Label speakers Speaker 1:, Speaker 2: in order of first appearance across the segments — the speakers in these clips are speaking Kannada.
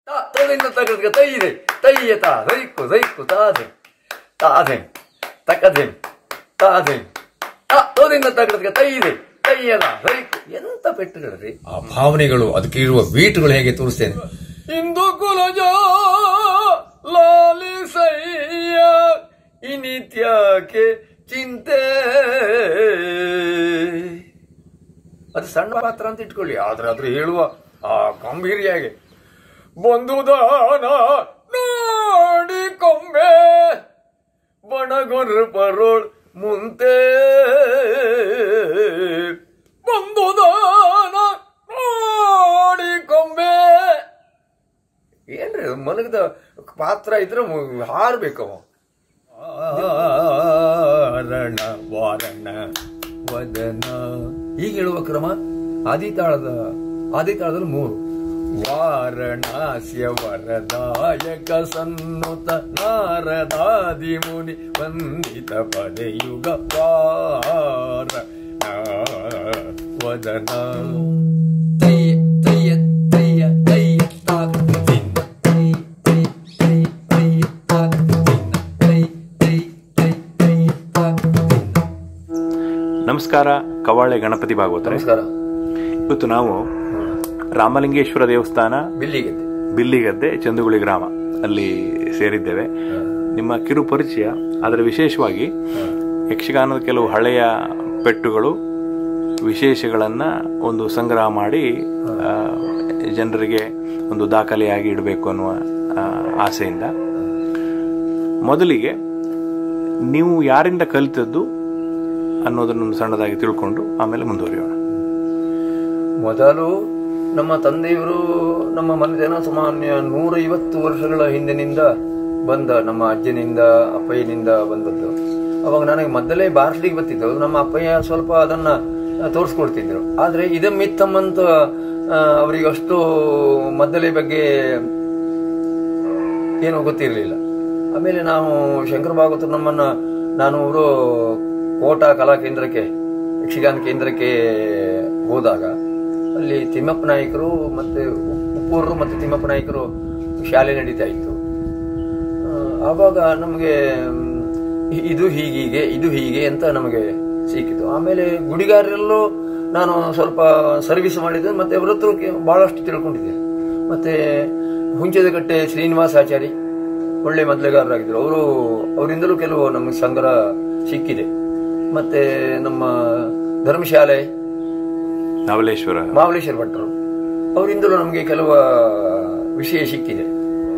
Speaker 1: ತಾ ತದಿಂದ ತಗದ್ಗ ತೈದೆ ತೈಯ ತಾ ರೈಕು ರೈಕು ತಾದೆ ತಾದೆ ತಕದೆ ತಾದೆ ತಾ ತೋದಿಂದ ತಗದ್ಗ ತೈದೆ ತೈಯದ ರೈಕು ಎಂತ ಪೆಟ್ಟುಗಳರಿ
Speaker 2: ಆ ಭಾವನೆಗಳು ಅದಕ್ಕೆ ಇರುವ ವೀಟುಗಳು ಹೇಗೆ ತೋರಿಸ್ತೇನೆ
Speaker 1: ಇಂದು ಕುಲಜ ಲಾಲಿಸಯ್ಯ ಇನಿತ್ಯಾಕೆ ಚಿಂತೆ ಅದು ಸಣ್ಣ ಪಾತ್ರ ಅಂತ ಇಟ್ಕೊಳ್ಳಿ ಆದ್ರೆ ಅದ್ರ ಹೇಳುವ ಆ ಗಂಭೀರ್ಯ ಹೇಗೆ ಬಂದುದಾನ ನೋಡಿ ಕೊಂಬೆ ಬಣಗೊರ್ ಪರೋಳ್ ಮುಂತೆ ಬಂದುದಾನ ನೋಡಿ ಕೊಂಬೆ ಏನ್ರಿ ಅದು ಮಲಗದ ಪಾತ್ರ ಇದ್ರೆ ಮು- ಹಾರ್ಬೇಕವ ವಾರಣ ವಾರಣ ವದನ ಈಗ ಹೇಳುವ ಕ್ರಮ ಆದಿತಾಳದ ಆದಿತಾಳದಲ್ಲಿ ಮೂರು ವಾರಣಾಸ್ಯ ವರದಾಯಕ ಸನ್ನುತ ನಾರದಾದಿ ಮುನಿ ವಂದಿತ ಪದಯುಗ ವಾರ ವದನ ತಯ್ಯ ತಯ್ಯ ತಯ್ಯ ತಯ್ಯ ತಾಕ್ ತಿನ್ನ ತೈ ತೈ ತೈ ತಯ್ಯ ತಾಕ್ ತಿನ್ನ ತೈ ತೈ ತೈ ತಯ್ಯ ತಾಕ್ ತಿನ್ನ
Speaker 3: ನಮಸ್ಕಾರ ಕವಾಳೆ ಗಣಪತಿ ಭಾಗವತರೆ
Speaker 1: ನಮಸ್ಕಾರ
Speaker 3: ಇವತ್ತು ನಾವು ರಾಮಲಿಂಗೇಶ್ವರ ದೇವಸ್ಥಾನ
Speaker 1: ಬಿಲ್ಲಿಗೆದ್ದೆ
Speaker 3: ಬಿಲ್ಲಿಗದ್ದೆ ಚಂದುಗುಳಿ ಗ್ರಾಮ ಅಲ್ಲಿ ಸೇರಿದ್ದೇವೆ ನಿಮ್ಮ ಕಿರು ಪರಿಚಯ ಅದರ ವಿಶೇಷವಾಗಿ ಯಕ್ಷಗಾನದ ಕೆಲವು ಹಳೆಯ ಪೆಟ್ಟುಗಳು ವಿಶೇಷಗಳನ್ನ ಒಂದು ಸಂಗ್ರಹ ಮಾಡಿ ಆ, ಜನರಿಗೆ ಒಂದು ದಾಖಲೆಯಾಗಿ ಇಡಬೇಕು ಅನ್ನುವ ಆ, ಆಸೆಯಿಂದ ಮೊದಲಿಗೆ ನೀವು ಯಾರಿಂದ ಕಲಿತದ್ದು ಅನ್ನೋದನ್ನು ಸಣ್ಣದಾಗಿ ತಿಳ್ಕೊಂಡು ಆಮೇಲೆ ಮುಂದುವರಿಯೋಣ
Speaker 1: ಮೊದಲು ನಮ್ಮ ತಂದೆಯವರು ನಮ್ಮ ಮನೆದೇನ ಸಾಮಾನ್ಯ ನೂರ ಐವತ್ತು ವರ್ಷಗಳ ಹಿಂದಿನಿಂದ ಬಂದ ನಮ್ಮ ಅಜ್ಜನಿಂದ ಅಪ್ಪಯ್ಯನಿಂದ ಬಂದದ್ದು ಅವಾಗ ನನಗೆ ಮೊದಲೇ ಬಾರ್ಸ್ಲಿಗೆ ಬರ್ತಿದ್ದು ನಮ್ಮ ಅಪ್ಪಯ್ಯ ಸ್ವಲ್ಪ ಅದನ್ನ ಆ, ತೋರಿಸ್ಕೊಡ್ತಿದ್ರು ಆದ್ರೆ ಇದ ಮಿತ್ತಮ್ಮಂತ ಆ, ಅವರಿಗೆ ಅಷ್ಟು ಮದ್ದಲೆ ಬಗ್ಗೆ ಏನೂ ಗೊತ್ತಿರಲಿಲ್ಲ ಆಮೇಲೆ ನಾವು ಶಂಕರ ಭಾಗವತರು ನಮ್ಮನ್ನ ನಾನು ಅವರು ಕೋಟಾ ಕಲಾ ಕೇಂದ್ರಕ್ಕೆ ಯಕ್ಷಗಾನ ಕೇಂದ್ರಕ್ಕೆ ಹೋದಾಗ ಅಲ್ಲಿ ತಿಮ್ಮಪ್ಪ ನಾಯಕರು ಮತ್ತೆ ಉಪ್ಪೂರರು ಮತ್ತೆ ತಿಮ್ಮಪ್ಪ ನಾಯಕರು ಶಾಲೆ ನಡೀತಾ ಇತ್ತು ಆ, ಆವಾಗ ನಮಗೆ ಮ್, ಇದು ಹೀಗೀಗೆ ಇದು ಹೀಗೆ ಅಂತ ನಮಗೆ ಸಿಕ್ಕಿತು ಆಮೇಲೆ ಗುಡಿಗಾರರಲ್ಲೂ ನಾನು ಸ್ವಲ್ಪ ಸರ್ವಿಸ್ ಮಾಡಿದ್ದೆ ಮತ್ತೆ ಅವರ ಹತ್ರ ಕೆ- ಬಹಳಷ್ಟು ತಿಳ್ಕೊಂಡಿದ್ದೆ ಮತ್ತೆ ಹುಂಚದಕಟ್ಟೆ ಶ್ರೀನಿವಾಸಾಚಾರಿ ಒಳ್ಳೆ ಮೊದಲೆಗಾರರಾಗಿದ್ದರು ಅವರು ಅವರಿಂದಲೂ ಕೆಲವು ನಮಗೆ ಸಂಗ್ರಹ ಸಿಕ್ಕಿದೆ ಮತ್ತೆ ನಮ್ಮ ಧರ್ಮಶಾಲೆ
Speaker 3: ನವಲೇಶ್ವರ
Speaker 1: ಮಹಾಬಲೇಶ್ವರ ಭಟ್ರು ಅವರಿಂದಲೂ ನಮಗೆ ಕೆಲವು ವಿಷಯ ಸಿಕ್ಕಿದೆ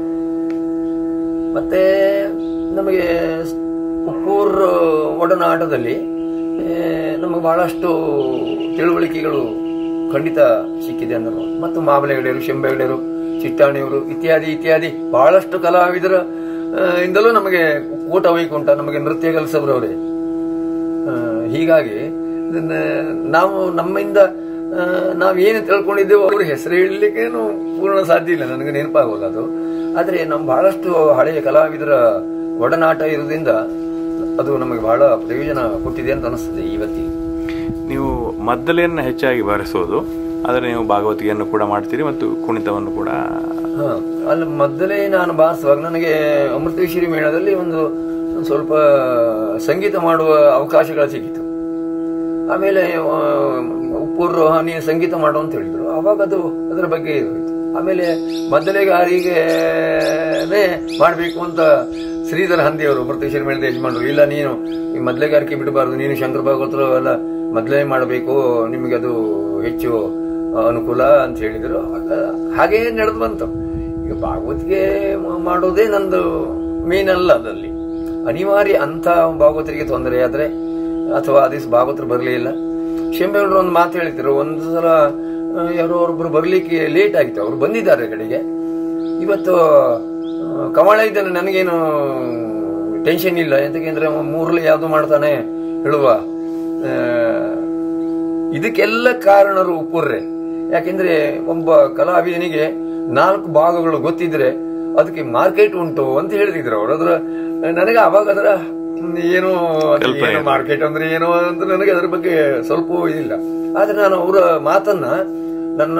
Speaker 1: ಮತ್ತೆ ನಮಗೆ ಉಪ್ಪೂರ್ ಒಡನಾಟದಲ್ಲಿ ಆ, ನಮಗೆ ಬಹಳಷ್ಟು ತಿಳುವಳಿಕೆಗಳು ಖಂಡಿತ ಸಿಕ್ಕಿದೆ ಅನ್ನೋ ಮತ್ತು ಮಾಬಲೆಗಡೆಯರು ಶೆಂಬೆಗಡೆಯರು ಚಿಟ್ಟಾಣಿಯವರು ಇತ್ಯಾದಿ ಇತ್ಯಾದಿ ಬಹಳಷ್ಟು ಕಲಾವಿದರ ಆ, ಇಂದಲೂ ನಮಗೆ ಊಟ ವೈಕುಂಠ ನಮಗೆ ನೃತ್ಯ ಕಲಿಸೋರವರೇ ಆ, ಹೀಗಾಗಿ ಇದನ್ನ ನಾವು ನಮ್ಮಿಂದ ಆ, ನಾವೇನು ತಿಳ್ಕೊಂಡಿದ್ದೇವೋ ಅವ್ರ ಹೆಸರು ಹೇಳಲಿಕ್ಕೇನು ಪೂರ್ಣ ಸಾಧ್ಯ ಇಲ್ಲ ನನಗೆ ನೆನಪಾಗೋಲ್ಲ ಅದು ಆದ್ರೆ ನಮ್ಮ ಬಹಳಷ್ಟು ಹಳೆಯ ಕಲಾವಿದರ ಒಡನಾಟ ಇರೋದ್ರಿಂದ ಅದು ನಮಗೆ ಬಹಳ ಪ್ರಯೋಜನ ಕೊಟ್ಟಿದೆ ಅಂತ ಅನಿಸ್ತದೆ ಇವತ್ತಿಗೆ
Speaker 3: ನೀವು ಮದ್ದಲೆಯನ್ನು ಹೆಚ್ಚಾಗಿ ಬಾರಿಸೋದು ಆದರೆ ನೀವು ಭಾಗವತಿಗೆಯನ್ನು ಕೂಡ ಮಾಡ್ತೀರಿ ಮತ್ತು ಕುಣಿತವನ್ನು ಕೂಡ
Speaker 1: ಹಾ ಅಲ್ಲಿ ಮೊದಲೇ ನಾನು ಬಾರಿಸುವಾಗ ನನಗೆ ಅಮೃತೇಶ್ವರಿ ಮೇಳದಲ್ಲಿ ಒಂದು ಸ್ವಲ್ಪ ಸಂಗೀತ ಮಾಡುವ ಅವಕಾಶಗಳು ಸಿಕ್ಕಿತು ಆಮೇಲೆ ಆ, ಉಪ್ಪೂರು ರೋಹಾನಿ ಸಂಗೀತ ಮಾಡು ಅಂತ ಹೇಳಿದ್ರು ಅವಾಗ ಅದು ಅದರ ಬಗ್ಗೆ ಇರೋಯ್ತು ಆಮೇಲೆ ಮೊದಲೇಗಾರಿಗೆ ಮಾಡಬೇಕು ಅಂತ ಶ್ರೀಧರ ಹಂದಿಯವರು ಅಮೃತೇಶ್ವರಿ ಮೇಳದ ಯಜಮಾನರು ಇಲ್ಲ ನೀನು ಈ ಮೊದಲೇಗಾರಿಕೆ ಬಿಡಬಾರ್ದು ನೀನು ಶಂಕರ ಭಾಗವತರು ಎಲ್ಲ ಮೊದಲೇ ಮಾಡಬೇಕು ನಿಮಗೆ ಅದು ಹೆಚ್ಚು ಅನುಕೂಲ ಅಂತ ಹೇಳಿದ್ರು ಆಗ- ಹಾಗೇ ನಡೆದು ಬಂತು ಈಗ ಭಾಗವತಿಗೆ ಮ- ಮಾಡೋದೇ ನಂದು ಮೇನ್ ಅಲ್ಲ ಅದಲ್ಲಿ ಅನಿವಾರ್ಯ ಅಂತ ಭಾಗವತರಿಗೆ ತೊಂದರೆ ಆದ್ರೆ ಅಥವಾ ಆ ದಿವಸ ಭಾಗವತರು ಬರಲೇ ಇಲ್ಲ ಶೆಂಬೆಗೌಡರು ಒಂದು ಮಾತು ಹೇಳ್ತಿದ್ರು ಒಂದು ಸಲ ಆ, ಯಾರೋ ಒಬ್ಬರು ಬರ್ಲಿಕ್ಕೆ ಲೇಟ್ ಆಗಿತ್ತು ಅವ್ರು ಬಂದಿದ್ದಾರೆ ಕಡೆಗೆ ಇವತ್ತು ಆ, ಕಮಲ ಇದ್ದಾನೆ ನನಗೇನು ಟೆನ್ಷನ್ ಇಲ್ಲ ಯಾಕೆಂದ್ರೆ ಮೂರಲ್ಲಿ ಯಾವ್ದು ಮಾಡ್ತಾನೆ ಹೇಳುವ ಆ, ಇದಕ್ಕೆಲ್ಲ ಕಾರಣರು ಉಪ್ಪುರ್ರೆ ಯಾಕೆಂದ್ರೆ ಒಬ್ಬ ಕಲಾವಿದನಿಗೆ ನಾಲ್ಕು ಭಾಗಗಳು ಗೊತ್ತಿದ್ರೆ ಅದಕ್ಕೆ ಮಾರ್ಕೆಟ್ ಉಂಟು ಅಂತ ಹೇಳ್ತಿದ್ರು ಅವರು ಅದ್ರ ನನಗೆ ಅವಾಗ ಅದರ ಏನು ಅದು ಏನು ಮಾರ್ಕೆಟ್ ಅಂದ್ರೆ ಏನು ಅಂತ ನನಗೆ ಅದ್ರ ಬಗ್ಗೆ ಸ್ವಲ್ಪ ಇದಿಲ್ಲ ಆದ್ರೆ ನಾನು ಅವರ ಮಾತನ್ನ ನನ್ನ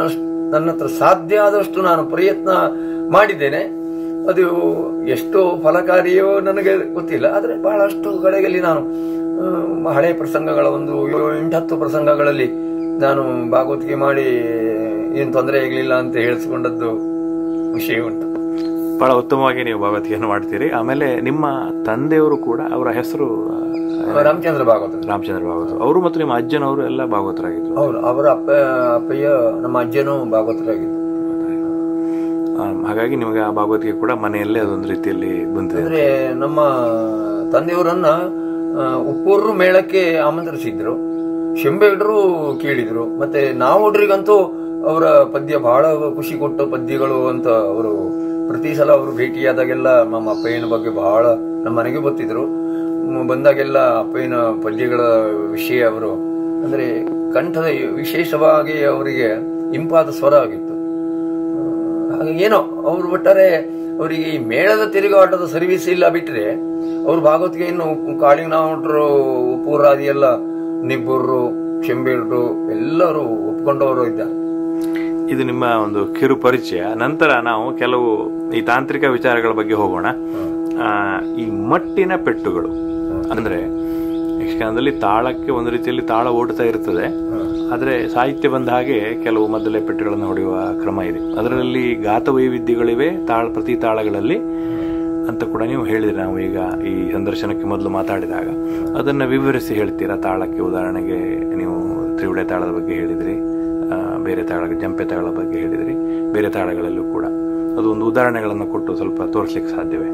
Speaker 1: ನನ್ನ ಹತ್ರ ಸಾಧ್ಯ ಆದಷ್ಟು ನಾನು ಪ್ರಯತ್ನ ಮಾಡಿದ್ದೇನೆ ಅದು ಎಷ್ಟು ಫಲಕಾರಿಯೋ ನನಗೆ ಗೊತ್ತಿಲ್ಲ ಆದರೆ ಬಹಳಷ್ಟು ಕಡೆಗಳಲ್ಲಿ ನಾನು ಆ, ಹಳೆಯ ಪ್ರಸಂಗಗಳ ಒಂದು ಏಳು- ಎಂಟತ್ತು ಪ್ರಸಂಗಗಳಲ್ಲಿ ನಾನು ಭಾಗವತಿಗೆ ಮಾಡಿ ಏನು ತೊಂದರೆ ಆಗಲಿಲ್ಲ ಅಂತ ಹೇಳಿಸ್ಕೊಂಡದ್ದು ವಿಷಯ ಉಂಟು
Speaker 3: ಬಹಳ ಉತ್ತಮವಾಗಿ ನೀವು ಭಾಗವತಿಗೆಯನ್ನು ಮಾಡ್ತೀರಿ ಆಮೇಲೆ ನಿಮ್ಮ ತಂದೆಯವರು ಕೂಡ ಅವರ ಹೆಸರು ಆ,
Speaker 1: ರಾಮಚಂದ್ರ ಭಾಗವತ
Speaker 3: ರಾಮಚಂದ್ರ ಭಾಗವತ ಅವರು ಮತ್ತು ನಿಮ್ಮ ಅಜ್ಜನವರು ಎಲ್ಲ ಭಾಗವತರಾಗಿದ್ರು
Speaker 1: ಹೌದು ಅವರ ಅಪ್ಪ ಅಪ್ಪಯ್ಯ ನಮ್ಮ ಅಜ್ಜನೂ ಭಾಗವತರಾಗಿದ್ದು
Speaker 3: ಆ, ಹಾಗಾಗಿ ನಿಮಗೆ ಆ ಭಾಗವತಿಗೆ ಕೂಡ ಮನೆಯಲ್ಲೇ ಅದೊಂದು ರೀತಿಯಲ್ಲಿ ಬಂದಿದೆ
Speaker 1: ಅಂದ್ರೆ ನಮ್ಮ ತಂದೆಯವರನ್ನ ಆ, ಉಪ್ಪೂರು ಮೇಳಕ್ಕೆ ಆಮಂತ್ರಿಸಿದ್ರು ಶೆಂಬೇಗಡರು ಕೇಳಿದ್ರು ಮತ್ತೆ ನಾವುಡ್ರಿಗಂತೂ ಅವರ ಪದ್ಯ ಬಹಳ ಖುಷಿ ಕೊಟ್ಟ ಪದ್ಯಗಳು ಅಂತ ಅವರು ಪ್ರತಿ ಸಲ ಅವರು ಭೇಟಿಯಾದಾಗೆಲ್ಲ ನಮ್ಮ ಅಪ್ಪಯ್ಯನ ಬಗ್ಗೆ ಬಹಳ ನಮ್ಮ ಮನೆಗೆ ಗೊತ್ತಿದ್ರು ಮ್, ಬಂದಾಗೆಲ್ಲ ಅಪ್ಪಯ್ಯನ ಪದ್ಯಗಳ ವಿಷಯ ಅವರು ಅಂದ್ರೆ ಕಂಠದ ವಿಶೇಷವಾಗಿ ಅವರಿಗೆ ಇಂಪಾದ ಸ್ವರ ಆಗಿತ್ತು ಹಾಗೆ ಏನೋ ಅವ್ರು ಒಟ್ಟಾರೆ ಅವರಿಗೆ ಈ ಮೇಳದ ತಿರುಗಾಟದ ಸರ್ವಿಸ್ ಇಲ್ಲ ಬಿಟ್ರೆ ಅವ್ರು ಭಾಗವತಿಗೆ ಇನ್ನು ಕಾಳಿಂಗನಾವ್ರು ಪೂರಾದಿ ಎಲ್ಲ ನಿಬ್ಬೂರ್ರು ಶೆಂಬೇಡ್ರು ಎಲ್ಲರೂ ಒಪ್ಕೊಂಡವರು ಇದ್ದಾರೆ
Speaker 3: ಇದು ನಿಮ್ಮ ಒಂದು ಕಿರು ಪರಿಚಯ ನಂತರ ನಾವು ಕೆಲವು ಈ ತಾಂತ್ರಿಕ ವಿಚಾರಗಳ ಬಗ್ಗೆ ಹೋಗೋಣ ಆ, ಈ ಮಟ್ಟಿನ ಪೆಟ್ಟುಗಳು ಅಂದ್ರೆ ಯಕ್ಷಗಾನದಲ್ಲಿ ತಾಳಕ್ಕೆ ಒಂದು ರೀತಿಯಲ್ಲಿ ತಾಳ ಓಡ್ತಾ ಇರ್ತದೆ ಆದ್ರೆ ಸಾಹಿತ್ಯ ಬಂದ ಹಾಗೆ ಕೆಲವು ಮದ್ದಲೆ ಪೆಟ್ಟುಗಳನ್ನು ಹೊಡೆಯುವ ಕ್ರಮ ಇದೆ ಅದರಲ್ಲಿ ಗಾತ ವೈವಿಧ್ಯಗಳಿವೆ ತಾಳ ಪ್ರತಿ ತಾಳಗಳಲ್ಲಿ ಅಂತ ಕೂಡ ನೀವು ಹೇಳಿದ್ರಿ ನಾವು ಈಗ ಈ ಸಂದರ್ಶನಕ್ಕೆ ಮೊದಲು ಮಾತಾಡಿದಾಗ ಅದನ್ನ ವಿವರಿಸಿ ಹೇಳ್ತೀರಾ ತಾಳಕ್ಕೆ ಉದಾಹರಣೆಗೆ ನೀವು ತ್ರಿವಳೆ ತಾಳದ ಬಗ್ಗೆ ಹೇಳಿದ್ರಿ ಆ, ಬೇರೆ ತಾಳ ಜಂಪೆ ತಾಳದ ಬಗ್ಗೆ ಹೇಳಿದ್ರಿ ಬೇರೆ ತಾಳಗಳಲ್ಲೂ ಕೂಡ ಅದು ಒಂದು ಉದಾಹರಣೆಗಳನ್ನು ಕೊಟ್ಟು ಸ್ವಲ್ಪ ತೋರಿಸ್ಲಿಕ್ಕೆ ಸಾಧ್ಯವೇ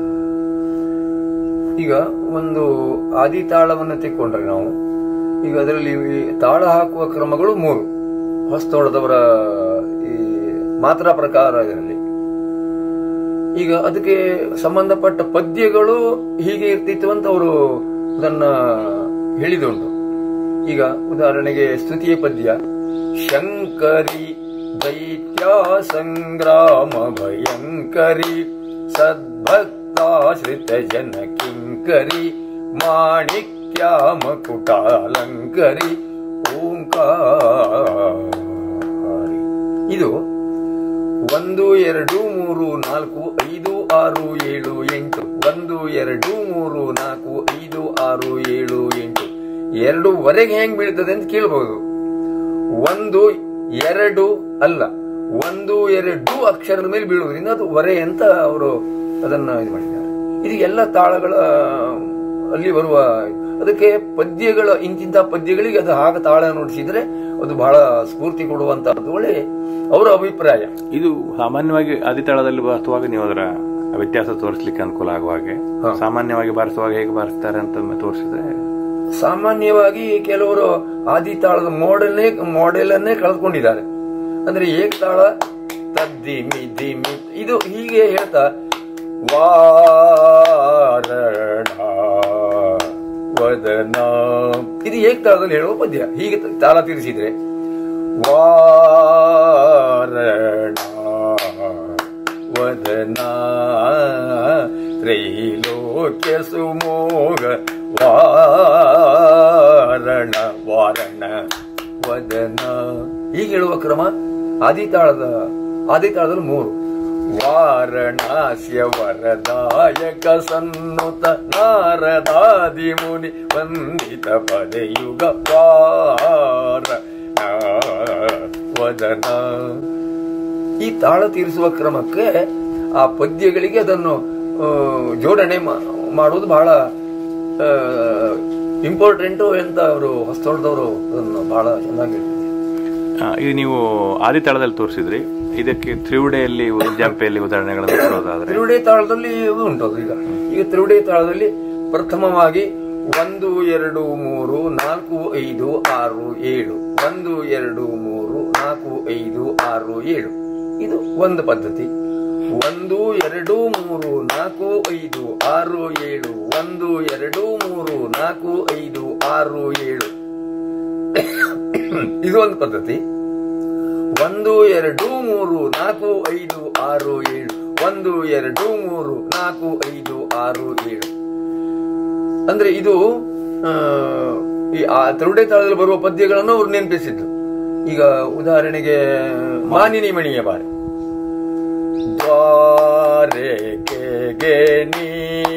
Speaker 1: ಈಗ ಒಂದು ಆದಿ ತಾಳವನ್ನು ತೆಕ್ಕೊಂಡ್ರೆ ನಾವು ಈಗ ಅದರಲ್ಲಿ ಈ ತಾಳ ಹಾಕುವ ಕ್ರಮಗಳು ಮೂರು ಹೊಸ್ತೋಳದವರ ಈ ಮಾತ್ರ ಪ್ರಕಾರ ಇದರಲ್ಲಿ ಈಗ ಅದಕ್ಕೆ ಸಂಬಂಧಪಟ್ಟ ಪದ್ಯಗಳು ಹೀಗೆ ಇರ್ತಿತ್ತು ಅಂತ ಅವರು ಅದನ್ನ ಹೇಳಿದುಂಟು ಈಗ ಉದಾಹರಣೆಗೆ ಸ್ತುತಿಯ ಪದ್ಯ ಶಂಕರಿ ದೈತ್ಯ ಸಂಗ್ರಾಮ ಭಯಂಕರಿ ಸದ್ಭಕ್ತಾಶ್ರಿತ ಜನ ಕಿಂಕರಿ ಮಾಣಿಕ್ಯ ಮಕುಟಾಲಂಕರಿ ಓಂಕಾರಿ ಇದು ಒಂದು ಎರಡು ಮೂರು ನಾಲ್ಕು ಐದು ಆರು ಏಳು ಎಂಟು ಒಂದು ಎರಡು ಮೂರು ನಾಲ್ಕು ಐದು ಆರು ಏಳು ಎಂಟು ಎರಡೂವರೆಗೆ ಹೆಂಗ್ ಬೀಳ್ತದೆ ಅಂತ ಕೇಳ್ಬಹುದು ಒಂದು ಎರಡು ಅಲ್ಲ ಒಂದು ಎರಡು ಅಕ್ಷರದ ಮೇಲೆ ಬೀಳುವುದರಿಂದ ಅದು ವರೆ ಅಂತ ಅವರು ಅದನ್ನ ಇದು ಮಾಡಿದ್ದಾರೆ ಇದು ಎಲ್ಲ ತಾಳಗಳ ಅಲ್ಲಿ ಬರುವ ಅದಕ್ಕೆ ಪದ್ಯಗಳ ಇಂತಿಂತ ಪದ್ಯಗಳಿಗೆ ಅದು ಹಾಗೆ ತಾಳ ನುಡಿಸಿದ್ರೆ ಅದು ಬಹಳ ಸ್ಫೂರ್ತಿ ಕೊಡುವಂತಹದ್ದು ಒಳ್ಳೆ ಅವರ ಅಭಿಪ್ರಾಯ
Speaker 3: ಇದು ಸಾಮಾನ್ಯವಾಗಿ ಆದಿತಾಳದಲ್ಲಿ ಬಾರಿಸುವಾಗ ನೀವು ಅದರ ವ್ಯತ್ಯಾಸ ತೋರಿಸ್ಲಿಕ್ಕೆ ಅನುಕೂಲ ಆಗುವ ಹಾಗೆ
Speaker 1: ಹಾ.
Speaker 3: ಸಾಮಾನ್ಯವಾಗಿ ಬಾರಿಸುವಾಗ ಹೇಗೆ ಬಾರಿಸ್ತಾರೆ ಅಂತ ಒಮ್ಮೆ ತೋರಿಸಿದ್ರೆ
Speaker 1: ಸಾಮಾನ್ಯವಾಗಿ ಕೆಲವರು ಆದಿತಾಳದ ಮಾಡೆಲ್ನೇ ಮಾಡೆಲ್ ಅನ್ನೇ ಕಳೆದುಕೊಂಡಿದ್ದಾರೆ ಅಂದ್ರೆ ಏಕ್ ತಾಳ ತದ್ದಿ ಮಿದ್ದಿ ಮಿ ಇದು ಹೀಗೆ ಹೇಳ್ತಾ ವಾರಣ ವದನ ಇದು ಏಕ್ ತಾಳದಲ್ಲಿ ಹೇಳುವ ಪದ್ಯ ಹೀಗೆ ತಾಳ ತೀರಿಸಿದ್ರೆ ವಾರಣ ವದನ ತ್ರೈಲೋಕ್ಯ ಸುಮೋಗ ವಾರಣ ವಾರಣ ವದನ ಹೀಗೆ ಹೇಳುವ ಕ್ರಮ ಆದಿತಾಳದ ಆದಿತಾಳದಲ್ಲಿ ಮೂರು ವಾರಣಾಸ್ಯ ವರದಾಯಕ ಸನ್ನುತ ನಾರದಾದಿ ಮುನಿ ವಂದಿತ ಪದಯುಗ ವಾರ ವದನ ಈ ತಾಳ ತೀರಿಸುವ ಕ್ರಮಕ್ಕೆ ಆ ಪದ್ಯಗಳಿಗೆ ಅದನ್ನು ಆ, ಜೋಡಣೆ ಮಾ- ಮಾಡುವುದು ಬಹಳ ಇಂಪಾರ್ಟೆಂಟು ಅಂತ ಅವರು ಹೊಸದೊಡ್ಡದವರು ಅದನ್ನು ಬಹಳ ಚೆನ್ನಾಗಿ
Speaker 3: ಆ, ಈಗ ನೀವು ಆದಿತಾಳದಲ್ಲಿ ತೋರಿಸಿದ್ರಿ ಇದಕ್ಕೆ ತ್ರಿವುಡೆಯಲ್ಲಿ ಜಂಪೆಯಲ್ಲಿ ಉದಾಹರಣೆಗಳನ್ನು ಕೊಡೋದಾದ್ರೆ
Speaker 1: ತಿರುವಡೆ ತಾಳದಲ್ಲಿ ಇದು ಉಂಟು ಅದು ಈಗ ಈಗ ತಿರುವಡೆ ತಾಳದಲ್ಲಿ ಪ್ರಥಮವಾಗಿ ಒಂದು ಎರಡು ಮೂರು ನಾಲ್ಕು ಐದು ಆರು ಏಳು ಒಂದು ಎರಡು ಮೂರು ನಾಲ್ಕು ಐದು ಆರು ಏಳು ಇದು ಒಂದು ಪದ್ಧತಿ ಒಂದು ಎರಡು ಮೂರು ನಾಲ್ಕು ಐದು ಆರು ಏಳು ಒಂದು ಎರಡು ಮೂರು ನಾಲ್ಕು ಐದು ಆರು ಏಳು ಇದು ಒಂದು ಪದ್ಧತಿ ಒಂದು ಎರಡು ಮೂರು ನಾಲ್ಕು ಐದು ಆರು ಏಳು ಒಂದು ಎರಡು ಮೂರು ನಾಲ್ಕು ಐದು ಆರು ಏಳು ಅಂದ್ರೆ ಇದು ಆ, ಈ ಆ ತರುಡೆ ತಾಳದಲ್ಲಿ ಬರುವ ಪದ್ಯಗಳನ್ನು ಅವರು ನೆನಪಿಸಿದ್ದು ಈಗ ಉದಾಹರಣೆಗೆ ಮಾನಿನಿ ಮಣಿಯ ಬಾರಿ ದ್ವಾರೆಕೆಗೆ ನೀ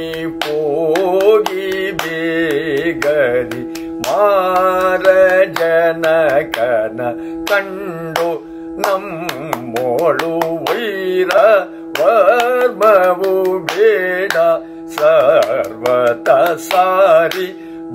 Speaker 1: ಹೋಗಿ ಬೇಗರಿ ಮಾರ ಜನಕನ ಕಂಡು ನಮ್ಮೋಳು ವೈರ ವರ್ಮವು ಬೇಡ ಸರ್ವತ ಸಾರಿ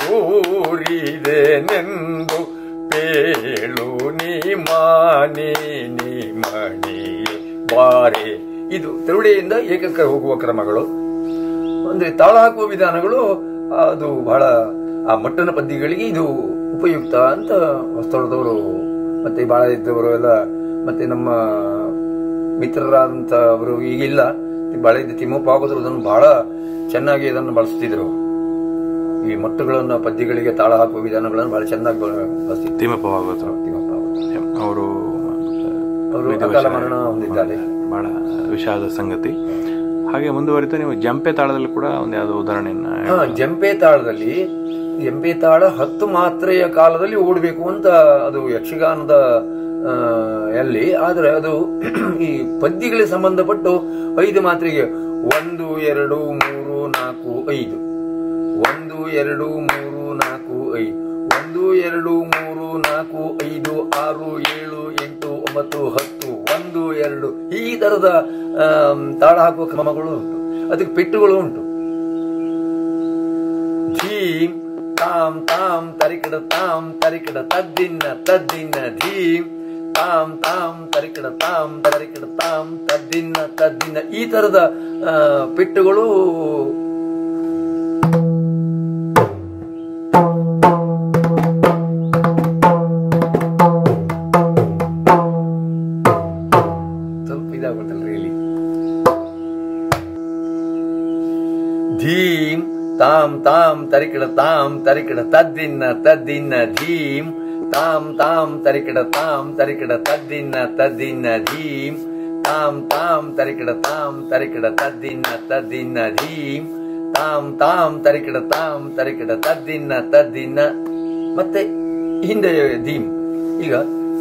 Speaker 1: ದೂರಿದೆನೆಂದು ಪೇಳು ನೀ ಮಾನಿ ನೀ ಮಣಿಯೇ ಬಾರೆ ಇದು ತಿರುಡೆಯಿಂದ ಏಕಕ್ಕೆ ಹೋಗುವ ಕ್ರಮಗಳು ಅಂದ್ರೆ ತಾಳ ಹಾಕುವ ವಿಧಾನಗಳು ಅದು ಬಹಳ ಆ ಮಟ್ಟನ ಪದ್ಯಗಳಿಗೆ ಇದು ಉಪಯುಕ್ತ ಅಂತ ಹೊಸ್ತಳದವರು ಮತ್ತೆ ಬಾಳ ಇದ್ದವರು ಎಲ್ಲ ಮತ್ತೆ ನಮ್ಮ ಮಿತ್ರರಾದಂತ ಅವರು ಈಗಿಲ್ಲ ಬಾಳ ಇದ್ದ ತಿಮ್ಮಪ್ಪ ಆಗೋದ್ರು ಅದನ್ನು ಬಹಳ ಚೆನ್ನಾಗಿ ಅದನ್ನು ಬಳಸ್ತಿದ್ರು ಈ ಮಟ್ಟಗಳನ್ನ ಪದ್ಯಗಳಿಗೆ ತಾಳ ಹಾಕುವ ವಿಧಾನಗಳನ್ನು ಬಹಳ ಚೆನ್ನಾಗಿ ಬಳಸ್ತಿದ್ರು
Speaker 3: ತಿಮ್ಮಪ್ಪ ಭಾಗವತರು
Speaker 1: ತಿಮ್ಮಪ್ಪ ಆಗೋದ್ರು.
Speaker 3: ಅವರು
Speaker 1: ಅವರು ಅಕಾಲ ಮರಣ ಹೊಂದಿದ್ದಾರೆ
Speaker 3: ಬಹಳ ವಿಷಾದ ಸಂಗತಿ ಹಾಗೆ ಮುಂದುವರಿತಾ ನೀವು ಜಂಪೆ ತಾಳದಲ್ಲಿ ಕೂಡ ಒಂದು ಯಾವುದೋ ಉದಾಹರಣೆಯನ್ನ
Speaker 1: ಹಾ ಜಂಪೆ ತಾಳದಲ್ಲಿ ಜಂಪೆ ತಾಳ ಹತ್ತು ಮಾತ್ರೆಯ ಕಾಲದಲ್ಲಿ ಓಡಬೇಕು ಅಂತ ಅದು ಯಕ್ಷಗಾನದ ಆ, ಅಲ್ಲಿ ಆದ್ರೆ ಅದು ಈ ಪದ್ಯಗಳಿಗೆ ಸಂಬಂಧಪಟ್ಟು ಐದು ಮಾತ್ರೆಗೆ ಒಂದು ಎರಡು ಮೂರು ನಾಲ್ಕು ಐದು ಒಂದು ಎರಡು ಮೂರು ನಾಲ್ಕು ಐದು ಒಂದು ಎರಡು ಮೂರು ನಾಲ್ಕು ಐದು ಆರು ಏಳು ಎಂಟು ಒಂಬತ್ತು ಹತ್ತು ಒಂದು ಎರಡು ಈ ತರದ ಆಮ್, ತಾಳ ಹಾಕುವ ಕ್ರಮಗಳು ಉಂಟು ಅದಕ್ಕೆ ಪೆಟ್ಟುಗಳು ಉಂಟು ಧೀಂ ತಾಂ ತಾಂ ತರಿಕಡ ತಾಂ ತರಿಕಡ ತದ್ದಿನ್ನ ತದ್ದಿನ್ನ ಧೀಂ ತಾಂ ತಾಂ ತರಿಕಡ ತಾಂ ತರಿಕಡ ತಾಂ ತದ್ದಿನ್ನ ತದ್ದಿನ್ನ ಈ ತರದ ಆ, ಪೆಟ್ಟುಗಳು ಸ್ವಲ್ಪ ಇದಾಗ್ಬಿಡ್ತಲ್ರಿ ಇಲ್ಲಿ ಧೀಂ ತಾಂ ತಾಂ ತರಿಕಿಡ ತಾಂ ತರಿಕಿಡ ತದ್ದಿನ್ನ ತದ್ದಿನ್ನ ಧೀಂ ತಾಂ ತಾಂ ತರಿಕಿಡ ತಾಂ ತರಿಕಿಡ ತದ್ದಿನ್ನ ತದ್ದಿನ್ನ ಧೀಂ ತಾಂ ತಾಂ ತರಿಕಿಡ ತಾಂ ತರಿಕಿಡ ತದ್ದಿನ್ನ ತದ್ದಿನ್ನ ಧೀಂ ತಾಂ ತಾಂ ತರಿಕಿಡ ತಾಂ ತರಿಕಿಡ ತದ್ದಿನ್ನ ತದ್ದಿನ್ನ ಮತ್ತೆ ಹಿಂದೆ ಧೀಂ ಈಗ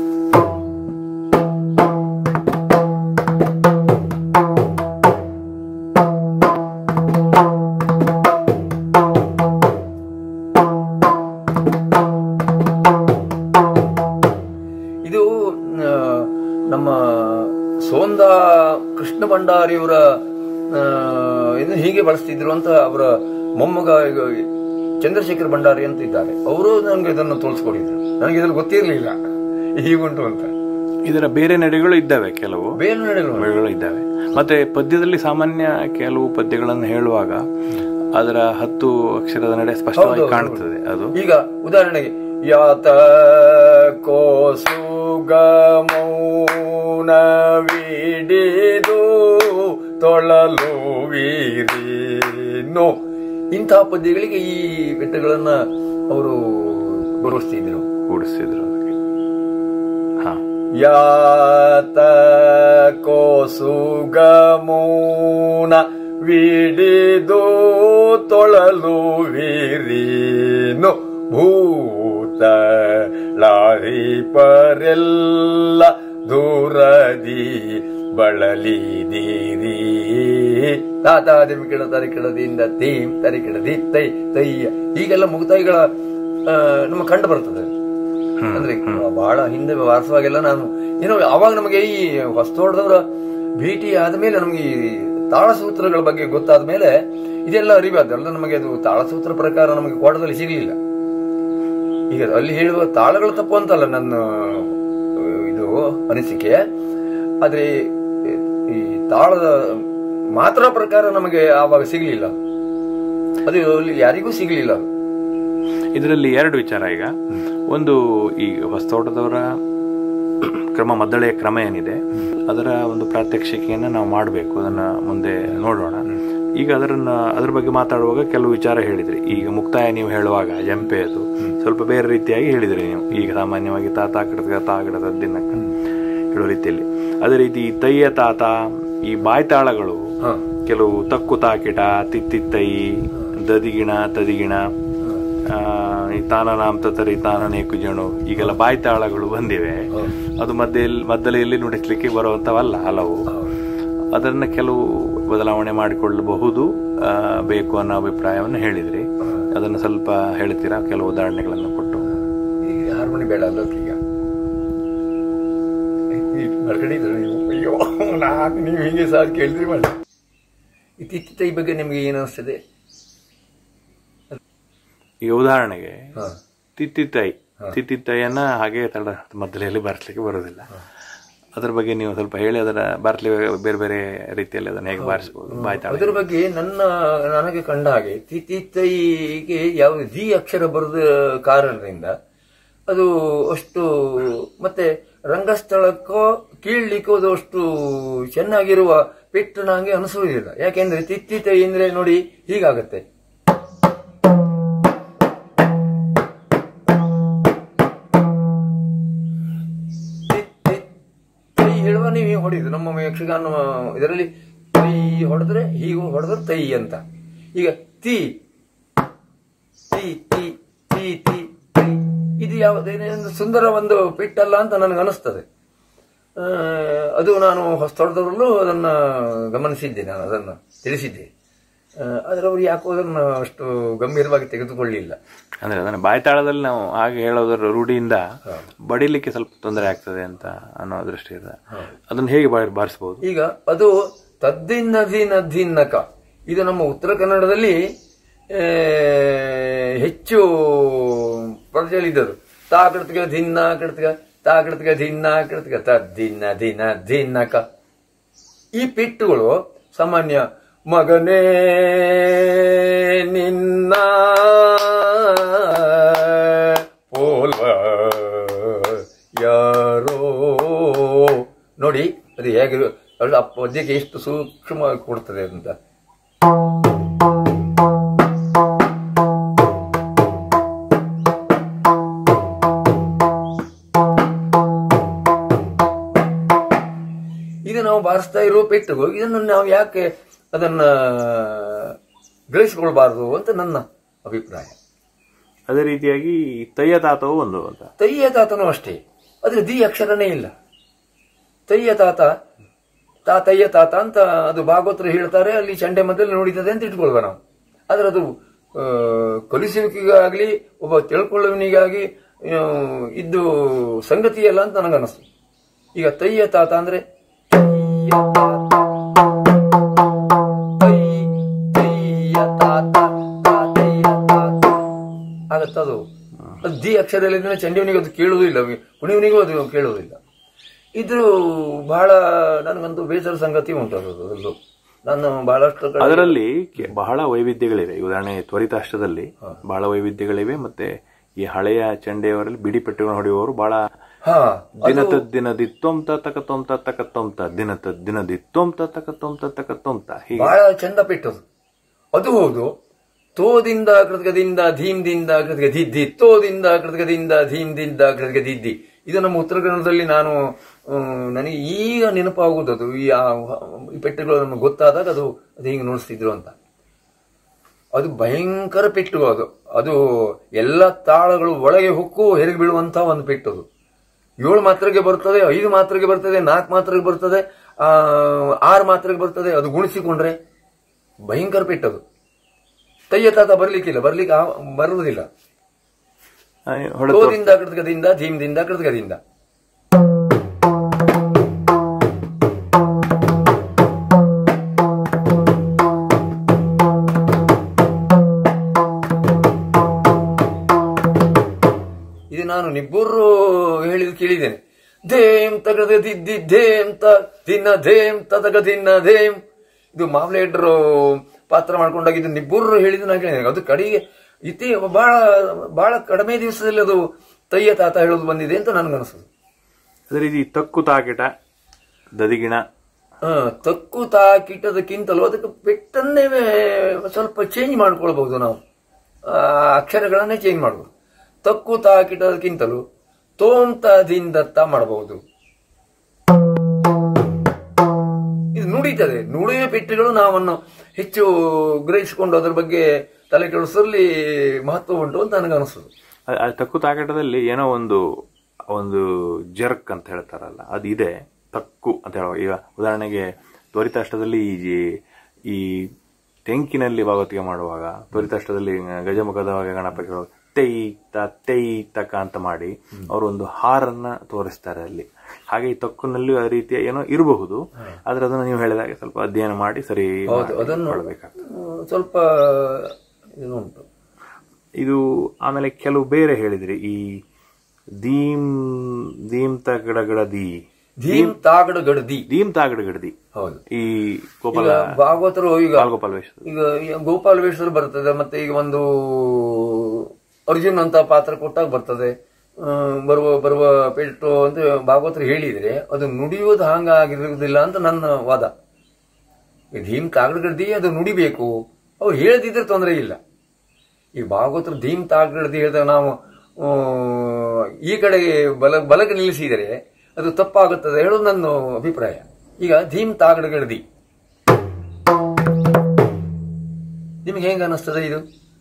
Speaker 1: ಇದು ಆ, ನಮ್ಮ ಸೋಂದ ಕೃಷ್ಣ ಭಂಡಾರಿಯವರ ಆ, ಇದನ್ನ ಹೀಗೆ ಬಳಸ್ತಿದ್ರು ಅಂತ ಅವರ ಮೊಮ್ಮಗ ಈಗ ಚಂದ್ರಶೇಖರ್ ಭಂಡಾರಿ ಅಂತ ಇದ್ದಾರೆ ಅವರು ನನಗೆ ಇದನ್ನು ತೋರಿಸ್ಕೊಡಿದ್ರು ನನಗೆ ಇದ್ರಲ್ಲಿ ಗೊತ್ತಿರಲಿಲ್ಲ ಹೀಗುಂಟು ಅಂತ
Speaker 3: ಇದರ ಬೇರೆ ನಡೆಗಳು ಇದ್ದಾವೆ ಕೆಲವು
Speaker 1: ಬೇರೆ ನಡೆಗಳು
Speaker 3: ನಡೆಗಳು ಇದ್ದಾವೆ ಮತ್ತೆ ಪದ್ಯದಲ್ಲಿ ಸಾಮಾನ್ಯ ಕೆಲವು ಪದ್ಯಗಳನ್ನು ಹೇಳುವಾಗ ಅದರ ಹತ್ತು ಅಕ್ಷರದ ನಡೆ ಸ್ಪಷ್ಟವಾಗಿ
Speaker 1: ಹೌದು, ಹೌದು.
Speaker 3: ಕಾಣುತ್ತದೆ ಅದು
Speaker 1: ಈಗ ಉದಾಹರಣೆಗೆ ಯಾತ ಕೋಸುಗ ಮೌನವಿಡಿದು ತೊಳಲು ವೀರೇನೋ ಇಂತಹ ಪದ್ಯಗಳಿಗೆ ಈ ಬೆಟ್ಟಗಳನ್ನ ಅವರು ಗೌರವಿಸ್ತಿದ್ರು
Speaker 3: ಕೂಡಿಸಿದ್ರು ಅದಕ್ಕೆ ಹಾ
Speaker 1: ಯಾತ ಕೋಸುಗ ಮೌನ ವಿಡಿದು ತೊಳಲು ವೀರೇನು ಭೂತ ಲಾರಿಪರೆಲ್ಲ ದೂರದಿ ಬಳಲಿದೀರಿ ತಾತ ದಿಮಿಕಿಡ ತರಿಕಿಡದಿಂದ ತೀಂ ತರಿಕಿಡ ದಿ ತೈ ತೈಯ ಹೀಗೆಲ್ಲ ಮುಕ್ತಾಯಿಗಳ ಆ, ನಮಗೆ ಕಂಡು ಬರ್ತದೆ ಅಂದ್ರೆ ಬಹಳ ಹಿಂದೆ ವಾರಸವಾಗೆಲ್ಲ ನಾನು ಏನೋ ಅವಾಗ ನಮಗೆ ಈ ಹೊಸ್ತೋಟದವರ ಭೇಟಿ ಆದ್ಮೇಲೆ ನಮಗೆ ಈ ತಾಳಸೂತ್ರಗಳ ಬಗ್ಗೆ ಗೊತ್ತಾದ ಮೇಲೆ ಇದೆಲ್ಲ ಅರಿವಾದಲ್ಲ ನಮಗೆ ಅದು ತಾಳಸೂತ್ರ ಪ್ರಕಾರ ನಮಗೆ ಕೋಟದಲ್ಲಿ ಸಿಗಲಿಲ್ಲ ಈಗ ಅಲ್ಲಿ ಹೇಳುವ ತಾಳಗಳು ತಪ್ಪು ಅಂತಲ್ಲ ನನ್ನ ಆ, ಇದು ಅನಿಸಿಕೆ ಆದ್ರೆ ಈ ತಾಳದ ಮಾತ್ರ ಪ್ರಕಾರ ನಮಗೆ ಆವಾಗ ಸಿಗಲಿಲ್ಲ ಅದು ಅಲ್ಲಿ ಯಾರಿಗೂ ಸಿಗಲಿಲ್ಲ ಅದು
Speaker 3: ಇದರಲ್ಲಿ ಎರಡು ವಿಚಾರ ಈಗ ಒಂದು ಈ ಹೊಸತೋಟದವರ ಕ್ರಮ ಮದ್ದಳೆಯ ಕ್ರಮ ಏನಿದೆ ಅದರ ಒಂದು ಪ್ರಾತ್ಯಕ್ಷಿಕೆಯನ್ನು ನಾವು ಮಾಡಬೇಕು ಅದನ್ನ ಮುಂದೆ ನೋಡೋಣ ಈಗ ಅದರನ್ನ ಅದ್ರ ಬಗ್ಗೆ ಮಾತಾಡುವಾಗ ಕೆಲವು ವಿಚಾರ ಹೇಳಿದ್ರಿ ಈಗ ಮುಕ್ತಾಯ ನೀವು ಹೇಳುವಾಗ ಜಂಪೆ ಅದು ಸ್ವಲ್ಪ ಬೇರೆ ರೀತಿಯಾಗಿ ಹೇಳಿದ್ರಿ ನೀವು ಈಗ ಸಾಮಾನ್ಯವಾಗಿ ತಾತ ಕಿಡದ ತಾಗಿಡದ ದಿನಕ್ಕ ಹೇಳೋ ರೀತಿಯಲ್ಲಿ ಅದೇ ರೀತಿ ಈ ತೈಯ ತಾತ ಈ ಬಾಯ್ತಾಳಗಳು
Speaker 1: ಹ
Speaker 3: ಕೆಲವು ತಕ್ಕು ತಾಕಿಟ ತಿತ್ತಿತ್ತೈ ದದಿಗಿಣ ತದಿಗಿಣ ಆ, ಈ ತಾನನಾಮ್ ತತರಿ ತಾನನೇ ಕುಜಣು ಈಗೆಲ್ಲ ಬಾಯಿ ತಾಳಗಳು ಬಂದಿವೆ ಅದು ಮಧ್ಯೆಯಲ್ಲಿ ಮದ್ದಲೆಯಲ್ಲಿ ನುಡಿಸ್ಲಿಕ್ಕೆ ಬರುವಂತವಲ್ಲ ಹಲವು ಅದನ್ನ ಕೆಲವು ಬದಲಾವಣೆ ಮಾಡಿಕೊಳ್ಳಬಹುದು ಆ, ಬೇಕು ಅನ್ನೋ ಅಭಿಪ್ರಾಯವನ್ನು ಹೇಳಿದ್ರಿ ಅದನ್ನು ಸ್ವಲ್ಪ ಹೇಳ್ತೀರಾ ಕೆಲವು ಉದಾಹರಣೆಗಳನ್ನು ಕೊಟ್ಟು
Speaker 1: ಈಗ ಹಾರ್ಮೋನಿ ಬೇಡ ಅಲ್ಲ ಈಗ ಈ ಹೊರಗಡೆ ಇದ್ರೆ ನೀವು ಅಯ್ಯೋ ನಾನು ನೀವು ಹೀಗೆ ಸಹ ಕೇಳಿದ್ರಿ ಮಾಡಿ ಇತ್ತೀಚಿನ ಈ ಬಗ್ಗೆ ನಿಮಗೆ ಏನು ಅನಿಸ್ತದೆ
Speaker 3: ಈಗ ಉದಾಹರಣೆಗೆ
Speaker 1: ಹಾ
Speaker 3: ತಿತ್ತಿತ್ತೈ ತಿತ್ತಿತ್ತೈಯನ್ನ ಹಾಗೆ ತಡ ಮದ್ದಲೆಯಲ್ಲಿ ಬಾರಿಸ್ಲಿಕ್ಕೆ ಬರೋದಿಲ್ಲ ಅದ್ರ ಬಗ್ಗೆ ನೀವು ಸ್ವಲ್ಪ ಹೇಳಿ ಅದರ ಬಾರ್ಲಿ ಬೇರೆ ಬೇರೆ ರೀತಿಯಲ್ಲಿ ಅದನ್ನ ಹೇಗೆ ಬಾರಿಸಬಹುದು ಬಾಯಿ ತಾಳ
Speaker 1: ಅದರ ಬಗ್ಗೆ ನನ್ನ ನನಗೆ ಕಂಡ ಹಾಗೆ ತಿತಿತೈಗೆ ಯಾವ ದಿ ಅಕ್ಷರ ಬರದ ಕಾರಣದಿಂದ ಅದು ಅಷ್ಟು ಮತ್ತೆ ರಂಗಸ್ಥಳಕ್ಕೋ ಕೀಳ್ಲಿಕ್ಕೋ ಅದು ಅಷ್ಟು ಚೆನ್ನಾಗಿರುವ ಪೆಟ್ಟು ನಂಗೆ ಅನಿಸುವುದಿಲ್ಲ ಯಾಕೆಂದ್ರೆ ತಿತ್ತಿತೈ ಅಂದ್ರೆ ನೋಡಿ ಹೀಗಾಗತ್ತೆ ತಿ- ತಿ- ತೈ ಹೇಳುವ ನೀವು ಹೊಡೆಯುದು ನಮ್ಮ ಯಕ್ಷಗಾನ ಇದರಲ್ಲಿ ತೈ ಹೊಡೆದ್ರೆ ಹೀಗೆ ಹೊಡೆದ್ರೆ ತೈ ಅಂತ ಈಗ ತಿ ತಿ ತಿ ತಿ ತಿ ತೈ ಇದು ಯಾವುದೇನು ಸುಂದರ ಒಂದು ಪಿಟ್ಟಲ್ಲ ಅಂತ ನನಗೆ ಅನಿಸ್ತದೆ ಆ, ಅದು ನಾನು ಹೊಸತೊಡದವರಲ್ಲೂ ಅದನ್ನ ಗಮನಿಸಿದ್ದೆ ನಾನು ಅದನ್ನ ತಿಳಿಸಿದ್ದೆ ಆ, ಆದ್ರೆ ಅವರು ಯಾಕೋ ಅದನ್ನ ಅಷ್ಟು ಗಂಭೀರವಾಗಿ ತೆಗೆದುಕೊಳ್ಳಿಲ್ಲ
Speaker 3: ಅಂದ್ರೆ ಅದನ್ನ ಬಾಯಿ ತಾಳದಲ್ಲಿ ನಾವು ಹಾಗೆ ಹೇಳೋದರ ರೂಢಿಯಿಂದ ಬಡಿಲಿಕ್ಕೆ ಸ್ವಲ್ಪ ತೊಂದರೆ ಆಗ್ತದೆ ಅಂತ ಅನ್ನೋ ದೃಷ್ಟಿಯಿಂದ ಅದನ್ನ ಹೇಗೆ ಬಾರಿ ಬಾರಿಸಬಹುದು
Speaker 1: ಈಗ ಅದು ತದ್ದಿನ್ನ ಧಿನ ಧಿನ್ನಕ ಇದು ನಮ್ಮ ಉತ್ತರ ಕನ್ನಡದಲ್ಲಿ ಆ, ಹೆಚ್ಚು ಪ್ರಚಲಿತರು ತಾ ಕಡ್ತಿಗ ಧಿನ್ನ ಕಡ್ತಿಗ ತಾ ಕಡ್ತಿಗ ಧಿನ್ನ ಕಡ್ತಿಗ ತದ್ದಿನ್ನ ದಿನ ಧಿನ್ನಕ ಈ ಪಿಟ್ಟುಗಳು ಸಾಮಾನ್ಯ ಮಗನೇ ನಿನ್ನ ಪೋಲ್ವ ಯಾರೋ ನೋಡಿ ಅದು ಹೇಗೆ ಅದು ಆ ಪದ್ಯಕ್ಕೆ ಎಷ್ಟು ಸೂಕ್ಷ್ಮವಾಗಿ ಕೊಡ್ತದೆ ಅಂತ ಇದು ನಾವು ಬಾರಿಸ್ತಾ ಇರೋ ಪೆಟ್ಟಿಗೂ ಇದನ್ನು ನಾವು ಯಾಕೆ ಅದನ್ನ ಗ್ರಹಿಸಿಕೊಳ್ಬಾರ್ದು ಅಂತ ನನ್ನ ಅಭಿಪ್ರಾಯ
Speaker 3: ಅದೇ ರೀತಿಯಾಗಿ ತಯ್ಯ ತಾತವು ಒಂದು ಅಂತ
Speaker 1: ತಯ್ಯ ತಾತನೂ ಅಷ್ಟೇ ಅದ್ರ ದಿ ಅಕ್ಷರನೇ ಇಲ್ಲ ತಯ್ಯ ತಾತ ತಾತಯ್ಯ ತಾತ ಅಂತ ಅದು ಭಾಗವತರು ಹೇಳ್ತಾರೆ ಅಲ್ಲಿ ಚಂಡೆ ಮಧ್ಯದಲ್ಲಿ ನೋಡಿತದೆ ಅಂತ ಇಟ್ಕೊಳ್ವ ನಾವು ಆದ್ರೆ ಅದು ಆ, ಕಲಿಸುವಿಕೆಗಾಗ್ಲಿ ಒಬ್ಬ ತಿಳ್ಕೊಳ್ಳುವನಿಗಾಗಿ ಆ, ಇದ್ದು ಸಂಗತಿ ಅಲ್ಲ ಅಂತ ನನಗನ್ನಿಸ್ತು ಈಗ ತಯ್ಯ ತಾತ ಅಂದ್ರೆ ತಯ್ಯ ತಾತ, ತೈ, ತಯ್ಯ ತಾತ, ತಾತಯ್ಯ ತಾತ. ಆಗತ್ತದು ಅದು ದಿ ಅಕ್ಷರದಲ್ಲಿ ಚಂಡಿವನಿಗೆ ಅದು ಕೇಳುವುದಿಲ್ಲ ಕುಣಿವನಿಗೂ ಅದು ಕೇಳುವುದಿಲ್ಲ ಇದು ಬಹಳ ನನಗಂತೂ ಬೇಸರ ಸಂಗತಿ ಉಂಟು ಅದು ಅದರಲ್ಲೂ ನಾನು ಬಹಳಷ್ಟು ಕಡೆ
Speaker 3: ಅದರಲ್ಲಿ ಕೆ- ಬಹಳ ವೈವಿಧ್ಯಗಳಿವೆ ಈ ಉದಾಹರಣೆ ತ್ವರಿತಾಷ್ಟದಲ್ಲಿ ಬಹಳ ವೈವಿಧ್ಯಗಳಿವೆ ಮತ್ತೆ ಈ ಹಳೆಯ ಚಂಡೆಯವರಲ್ಲಿ ಬಿಡಿ ಪೆಟ್ಟುಗಳನ್ನು ಹೊಡೆಯುವವರು ಬಹಳ
Speaker 1: ಹಾ
Speaker 3: ದಿನತ ದಿನದಿತ್ತೊಂತ ತಕತೊಂತ ತಕತೊಂತ ದಿನತ ದಿನದಿತ್ತೊಂತ ತಕತೊಂತ ತಕತೊಂತ ಹೀಗೆ
Speaker 1: ಬಹಳ ಚಂದ ಪೆಟ್ಟದು ಅದು ಹೌದು ತೋದಿಂದ ಕೃತಕದಿಂದ ಧೀಮ್ದಿಂದ ಕೃತಕ ದಿದ್ದಿ ತೋದಿಂದ ಕೃತಕದಿಂದ ಧೀಮ್ದಿಂದ ಕೃತಕ ದಿದ್ದಿ ಇದು ನಮ್ಮ ಉತ್ತರ ಕನ್ನಡದಲ್ಲಿ ನಾನು ಆ, ನನಗೆ ಈಗ ನೆನಪಾಗುವುದು ಅದು ಈ ಆ- ಈ ಪೆಟ್ಟುಗಳು ನಮಗೆ ಗೊತ್ತಾದಾಗ ಅದು ಅದು ಹಿಂಗೆ ನೋಡಿಸ್ತಿದ್ರು ಅಂತ ಅದು ಭಯಂಕರ ಪೆಟ್ಟು ಅದು ಅದು ಎಲ್ಲ ತಾಳಗಳು ಒಳಗೆ ಹೊಕ್ಕು ಹೆರಿಗೆ ಬೀಳುವಂತ ಒಂದು ಪೆಟ್ಟು ಅದು ಏಳು ಮಾತ್ರೆಗೆ ಬರ್ತದೆ ಐದು ಮಾತ್ರೆಗೆ ಬರ್ತದೆ ನಾಲ್ಕು ಮಾತ್ರೆಗೆ ಬರ್ತದೆ ಆ, ಆರು ಮಾತ್ರೆಗೆ ಬರ್ತದೆ ಅದು ಗುಣಿಸಿಕೊಂಡ್ರೆ ಭಯಂಕರ ಪೆಟ್ಟದು ತಯ್ಯ ತಾತ ಬರ್ಲಿಕ್ಕಿಲ್ಲ ಬರ್ಲಿಕ್ಕೆ ಆ- ಬರುವುದಿಲ್ಲ
Speaker 3: ಆ, ಹೊಡೆದು
Speaker 1: ತೋದಿಂದ ಕೃತಕದಿಂದ ಧೀಮ್ದಿಂದ ಕೃತಕದಿಂದ ಇದು ನಾನು ನಿಬ್ಬರು ಹೇಳಿದ್ ಕೇಳಿದ್ದೇನೆ ಧೇಮ್ ತಗದ ದಿದ್ದಿ ಧೇಮ್ ತ ದಿನ ಧೇಮ್ ತದಗ ದಿನ ಧೇಮ್ ಇದು ಮಾವ್ಲೇಡ್ರು ಪಾತ್ರ ಮಾಡ್ಕೊಂಡಾಗ ಇದು ನಿಬ್ಬರು ಹೇಳಿದ್ದು ನಾನು ಕೇಳಿದ್ದೇನೆ ಅದು ಕಡೆಗೆ ಇತಿ ಬಹಳ ಬಹಳ ಕಡಿಮೆ ದಿವಸದಲ್ಲಿ ಅದು ತಯ್ಯ ತಾತ ಹೇಳೋದು ಬಂದಿದೆ ಅಂತ ನನ್ಗನ್ಸುದು
Speaker 3: ಅದೇ ರೀತಿ ತಕ್ಕು ತಾಕಿಟ ದದಿಗಿಣ
Speaker 1: ಆ, ತಕ್ಕು ತಾಕಿಟದಕ್ಕಿಂತಲೂ ಅದಕ್ಕೆ ಪೆಟ್ಟನ್ನೇ ಸ್ವಲ್ಪ ಚೇಂಜ್ ಮಾಡ್ಕೊಳ್ಬಹುದು ನಾವು ಆ, ಅಕ್ಷರಗಳನ್ನೇ ಚೇಂಜ್ ಮಾಡಬಹುದು ತಕ್ಕು ತಾಕಿಟದಕ್ಕಿಂತಲೂ ತೋಂತದಿಂದ ಮಾಡಬಹುದು ಇದು ನುಡಿತದೆ ನುಡಿಯ ಪೆಟ್ಟುಗಳು ನಾವನ್ನು ಹೆಚ್ಚು ಗ್ರಹಿಸಿಕೊಂಡು ಅದರ ಬಗ್ಗೆ ತಲೆ ಕೆಡಿಸೋಲ್ಲಿ ಮಹತ್ವ ಉಂಟು ಅಂತ ನನಗೆ ಅನಿಸ್ತದೆ
Speaker 3: ಅ- ಆ ತಕ್ಕು ತಾಕಟದಲ್ಲಿ ಏನೋ ಒಂದು ಒಂದು ಜರ್ಕ್ ಅಂತ ಹೇಳ್ತಾರಲ್ಲ ಅದು ಇದೆ ತಕ್ಕು ಅಂತ ಹೇಳುವ ಈಗ ಉದಾಹರಣೆಗೆ ತ್ವರಿತಾಷ್ಟದಲ್ಲಿ ಈ ಈ ತೆಂಕಿನಲ್ಲಿ ಭಾಗವತಿಗೆ ಮಾಡುವಾಗ ತ್ವರಿತಾಷ್ಟದಲ್ಲಿ ಗಜಮುಖದ ಹಾಗೆ ಗಣಪತಿ ಹೇಳುವಾಗ ತೈ ತ ತೈ ತಕ ಅಂತ ಮಾಡಿ ಅವರು ಒಂದು ಹಾರನ್ನ ತೋರಿಸ್ತಾರೆ ಅಲ್ಲಿ ಹಾಗೆ ಈ ತಕ್ಕುನಲ್ಲಿ ಆ ರೀತಿಯ ಏನೋ ಇರಬಹುದು ಆದ್ರೆ ಅದನ್ನು ನೀವು ಹೇಳಿದಾಗೆ ಸ್ವಲ್ಪ ಅಧ್ಯಯನ ಮಾಡಿ ಸರಿ
Speaker 1: ಹೌದು ಅದನ್ನು
Speaker 3: ಮಾಡಬೇಕಾಗ್ತದೆ
Speaker 1: ಆ, ಸ್ವಲ್ಪ ಇದು ಉಂಟು
Speaker 3: ಇದು ಆಮೇಲೆ ಕೆಲವು ಬೇರೆ ಹೇಳಿದ್ರಿ ಈ ದೀಮ್ ದೀಮ್ ತಗಡ ಗಡದಿ
Speaker 1: ಧೀಮ್ ತಾಗಡ ಗಡದಿ
Speaker 3: ದೀಮ್ ತಾಗಡ ಗಡದಿ
Speaker 1: ಹೌದು
Speaker 3: ಈ ಗೋಪಾಲ
Speaker 1: ಈಗ ಭಾಗವತರು ಈಗ
Speaker 3: ಗೋಪಾಲ ವೇಷದ
Speaker 1: ಈಗ ಈ ಗೋಪಾಲ ವೇಷರು ಬರ್ತದೆ ಮತ್ತೆ ಈಗ ಒಂದು ಅರ್ಜುನ್ ಅಂತ ಪಾತ್ರ ಕೊಟ್ಟಾಗ ಬರ್ತದೆ ಆ, ಬರುವ ಬರುವ ಪೆಟ್ಟು ಅಂತ ಭಾಗವತರು ಹೇಳಿದ್ರೆ ಅದು ನುಡಿಯೋದು ಹಂಗ ಆಗಿರುವುದಿಲ್ಲ ಅಂತ ನನ್ನ ವಾದ ಈ ಧೀಮ್ ತಾಗಡಗಡ್ದಿ ಅದು ನುಡಿಬೇಕು ಅವ್ರು ಹೇಳದಿದ್ರೆ ತೊಂದರೆ ಇಲ್ಲ ಈ ಭಾಗವತರು ಧೀಮ್ ತಾಗಡದಿ ಹೇಳಿದಾಗ ನಾವು ಆ, ಈ ಕಡೆಗೆ ಬಲ ಬಲಕ್ಕೆ ನಿಲ್ಲಿಸಿದರೆ ಅದು ತಪ್ಪಾಗುತ್ತದೆ ಹೇಳೋದು ನನ್ನ ಅಭಿಪ್ರಾಯ ಈಗ ಧೀಮ್ ತಾಗಡಗಡ್ದಿ ನಿಮ್ಗೆ ಹೆಂಗ ಅನಿಸ್ತದೆ ಇದು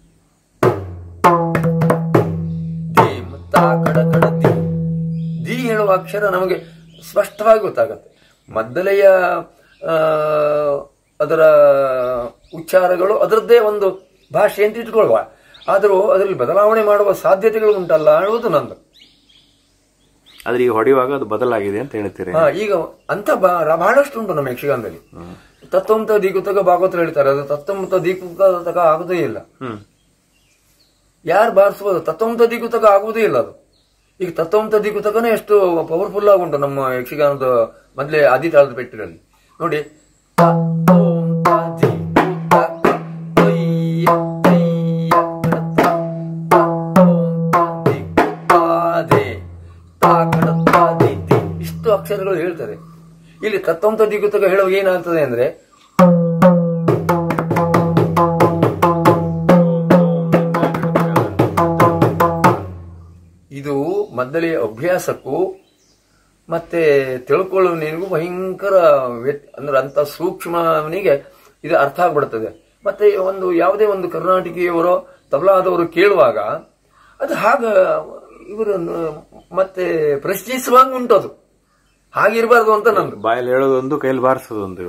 Speaker 1: ಧೀಮ್ ತಾಕಡಗಡದಿ ದಿ ಹೇಳುವ ಅಕ್ಷರ ನಮಗೆ ಸ್ಪಷ್ಟವಾಗಿ ಗೊತ್ತಾಗತ್ತೆ ಮದ್ದಲೆಯ ಆ, ಅದರ ಉಚ್ಚಾರಗಳು ಅದರದ್ದೇ ಒಂದು ಭಾಷೆ ಅಂತ ಇಟ್ಕೊಳ್ಳುವ ಆದರೂ ಅದರಲ್ಲಿ ಬದಲಾವಣೆ ಮಾಡುವ ಸಾಧ್ಯತೆಗಳು ಉಂಟಲ್ಲ ಹೇಳುವುದು ನಂದು
Speaker 3: ಆದ್ರೆ ಈಗ ಹೊಡೆಯುವಾಗ ಅದು ಬದಲಾಗಿದೆ ಅಂತ ಹೇಳ್ತೀರಿ
Speaker 1: ಹಾ ಈಗ ಅಂತ ಬ- ಬಹಳಷ್ಟು ಉಂಟು ನಮ್ಮ ಯಕ್ಷಗಾನದಲ್ಲಿ ತತ್ವಂತ ದಿಗುತಕ ಭಾಗವತರು ಹೇಳ್ತಾರೆ ಅದು ತತ್ವಂತ ದಿಗುತಕ ಆಗುದೇ ಇಲ್ಲ
Speaker 3: ಹ್ಮ್
Speaker 1: ಯಾರು ಬಾರಿಸಬಹುದು ತತ್ವಂತ ದಿಗುತಕ ಆಗುವುದೇ ಇಲ್ಲ ಅದು ಈಗ ತತ್ವಂತ ದಿಗುತಕನೇ ಎಷ್ಟು ಪವರ್ಫುಲ್ ಆಗುಂಟು ನಮ್ಮ ಯಕ್ಷಗಾನದ ಮೊದಲೇ ಆದಿತಾಳದ ಪೆಟ್ಟಿನಲ್ಲಿ ನೋಡಿ ತತ್ವಂತ ದಿಗುತಕ ತೊಯ್ಯ ತೊಯ್ಯ ಕಡತ. ತತ್ವಂತ ದಿಗುತಾದೆ ತಾಕಡತಾದಿ ದಿ. ಇಷ್ಟು ಅಕ್ಷರಗಳು ಹೇಳ್ತಾರೆ ಇಲ್ಲಿ ತತ್ವಂತ ದಿಗುತಕ ಹೇಳುವಾಗ ಏನಾಗ್ತದೆ ಅಂದ್ರೆ ಇದು ಮದ್ದಲೆಯ ಅಭ್ಯಾಸಕ್ಕೂ ಮತ್ತೆ ತಿಳ್ಕೊಳ್ಳುವನಿಗೂ ಭಯಂಕರ ವ್ಯತ್ ಅಂದ್ರೆ ಅಂತ ಸೂಕ್ಷ್ಮನಿಗೆ ಇದು ಅರ್ಥ ಆಗ್ಬಿಡ್ತದೆ ಮತ್ತೆ ಒಂದು ಯಾವುದೇ ಒಂದು ಕರ್ನಾಟಕೀಯವರೋ ತಬಲಾದವರು ಕೇಳುವಾಗ ಅದು ಹಾಗ ಇವರನ್ನು ಮತ್ತೆ ಪ್ರಶ್ನಿಸುವಂಗ ಉಂಟು ಅದು ಹಾಗಿರ್ಬಾರ್ದು ಅಂತ ನಂದು
Speaker 3: ಬಾಯಲ್ಲಿ ಹೇಳೋದೊಂದು ಕೈಯಲ್ಲಿ ಬಾರಿಸೋದೊಂದು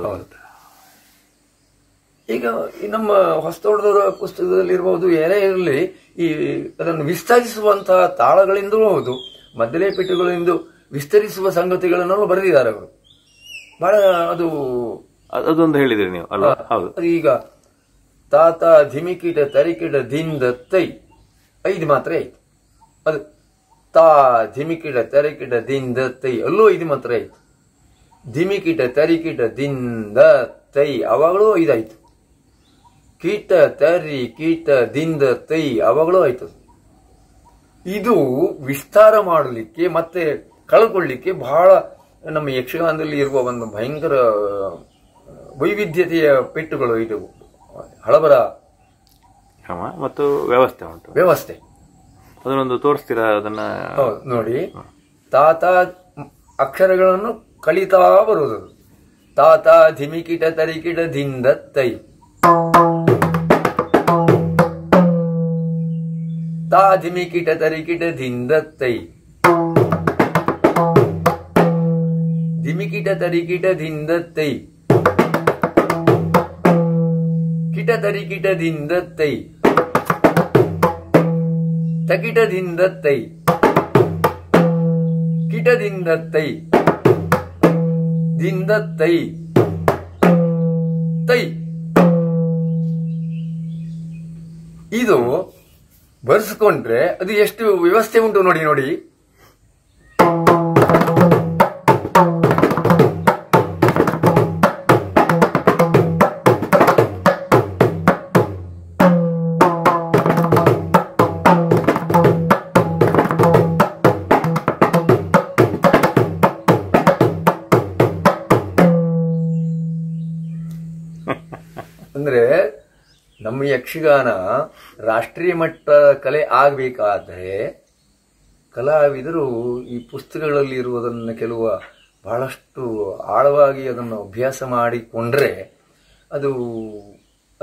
Speaker 1: ಈಗ ಈ ನಮ್ಮ ಹೊಸತೋಟದವರ ಪುಸ್ತಕದಲ್ಲಿ ಇರಬಹುದು ಏನೇ ಇರಲಿ ಈ ಅದನ್ನು ವಿಸ್ತರಿಸುವಂತಹ ತಾಳಗಳಿಂದಲೂ ಹೌದು ಮದ್ದಲೆ ಪೆಟ್ಟುಗಳಿಂದ ವಿಸ್ತರಿಸುವ ಸಂಗತಿಗಳನ್ನು ಬರೆದಿದ್ದಾರೆ ಅವರು ಬಹಳ ಅದು
Speaker 3: ಅದ್- ಅದೊಂದು ಹೇಳಿದ್ರಿ ನೀವು ಅಲ್ವಾ ಹೌದು
Speaker 1: ಅದು ಈಗ ತಾತ ಧಿಮಿಕಿಟ ತರಿಕಿಟ ದಿಂದ ತೈ ಐದು ಮಾತ್ರ ಆಯ್ತು ಅದು ತಾ ಧಿಮಿಕಿಟ ತರಿಕಿಟ ದಿಂದ ತೈ ಅಲ್ಲೂ ಐದು ಮಾತ್ರ ಆಯ್ತು ಧಿಮಿಕಿಟ ತರಿಕಿಟ ದಿಂದ ತೈ ಅವಾಗಲೂ ಐದಾಯ್ತು ಕೀಟ ತರಿ ಕೀಟ ದಿಂದ ತೈ ಅವಾಗಲೂ ಆಯ್ತು ಇದು ವಿಸ್ತಾರ ಮಾಡಲಿಕ್ಕೆ ಮತ್ತೆ ಕಳ್ಕೊಳ್ಳಿಕ್ಕೆ ಬಹಳ ನಮ್ಮ ಯಕ್ಷಗಾನದಲ್ಲಿ ಇರುವ ಒಂದು ಭಯಂಕರ ವೈವಿಧ್ಯತೆಯ ಪೆಟ್ಟುಗಳು ಇದು ಹಳಬರ
Speaker 3: ಕ್ರಮ ಮತ್ತು ವ್ಯವಸ್ಥೆ ಉಂಟು
Speaker 1: ವ್ಯವಸ್ಥೆ
Speaker 3: ಅದನ್ನೊಂದು ತೋರಿಸ್ತೀರಾ ಅದನ್ನ
Speaker 1: ಹೌದು ನೋಡಿ ತಾತ ಅಕ್ಷರಗಳನ್ನು ಕಲಿತಾ ಬರುವುದು ಅದು. ತಾತ ಧಿಮಿಕಿಟ ತರಿಕಿಟ ದಿಂದ ತೈ ತಾ ಧಿಮಿಕಿಟ ತರಿಕಿಟ ದಿಂದ ತೈ ಧಿಮಿಕಿಟ ತರಿಕಿಟ ದಿಂದ ತೈ ಕಿಟ ತರಿಕಿಟ ದಿಂದ ತೈ ತಕಿಟದಿಂದ ತೈ ಕಿಟದಿಂದ ತೈ ದಿಂದ ತೈ ತೈ ಇದು ಬರ್ಸ್ಕೊಂಡ್ರೆ ಅದು ಎಷ್ಟು ವ್ಯವಸ್ಥೆ ಉಂಟು ನೋಡಿ ನೋಡಿ ಅಂದ್ರೆ ನಮ್ಮ ಯಕ್ಷಗಾನ ರಾಷ್ಟ್ರೀಯ ಮಟ್ಟ ಕಲೆ ಆಗ್ಬೇಕಾದ್ರೆ ಕಲಾವಿದರು ಈ ಪುಸ್ತಕಗಳಲ್ಲಿ ಇರುವುದನ್ನು ಕೆಲವು ಬಹಳಷ್ಟು ಆಳವಾಗಿ ಅದನ್ನು ಅಭ್ಯಾಸ ಮಾಡಿಕೊಂಡ್ರೆ ಅದು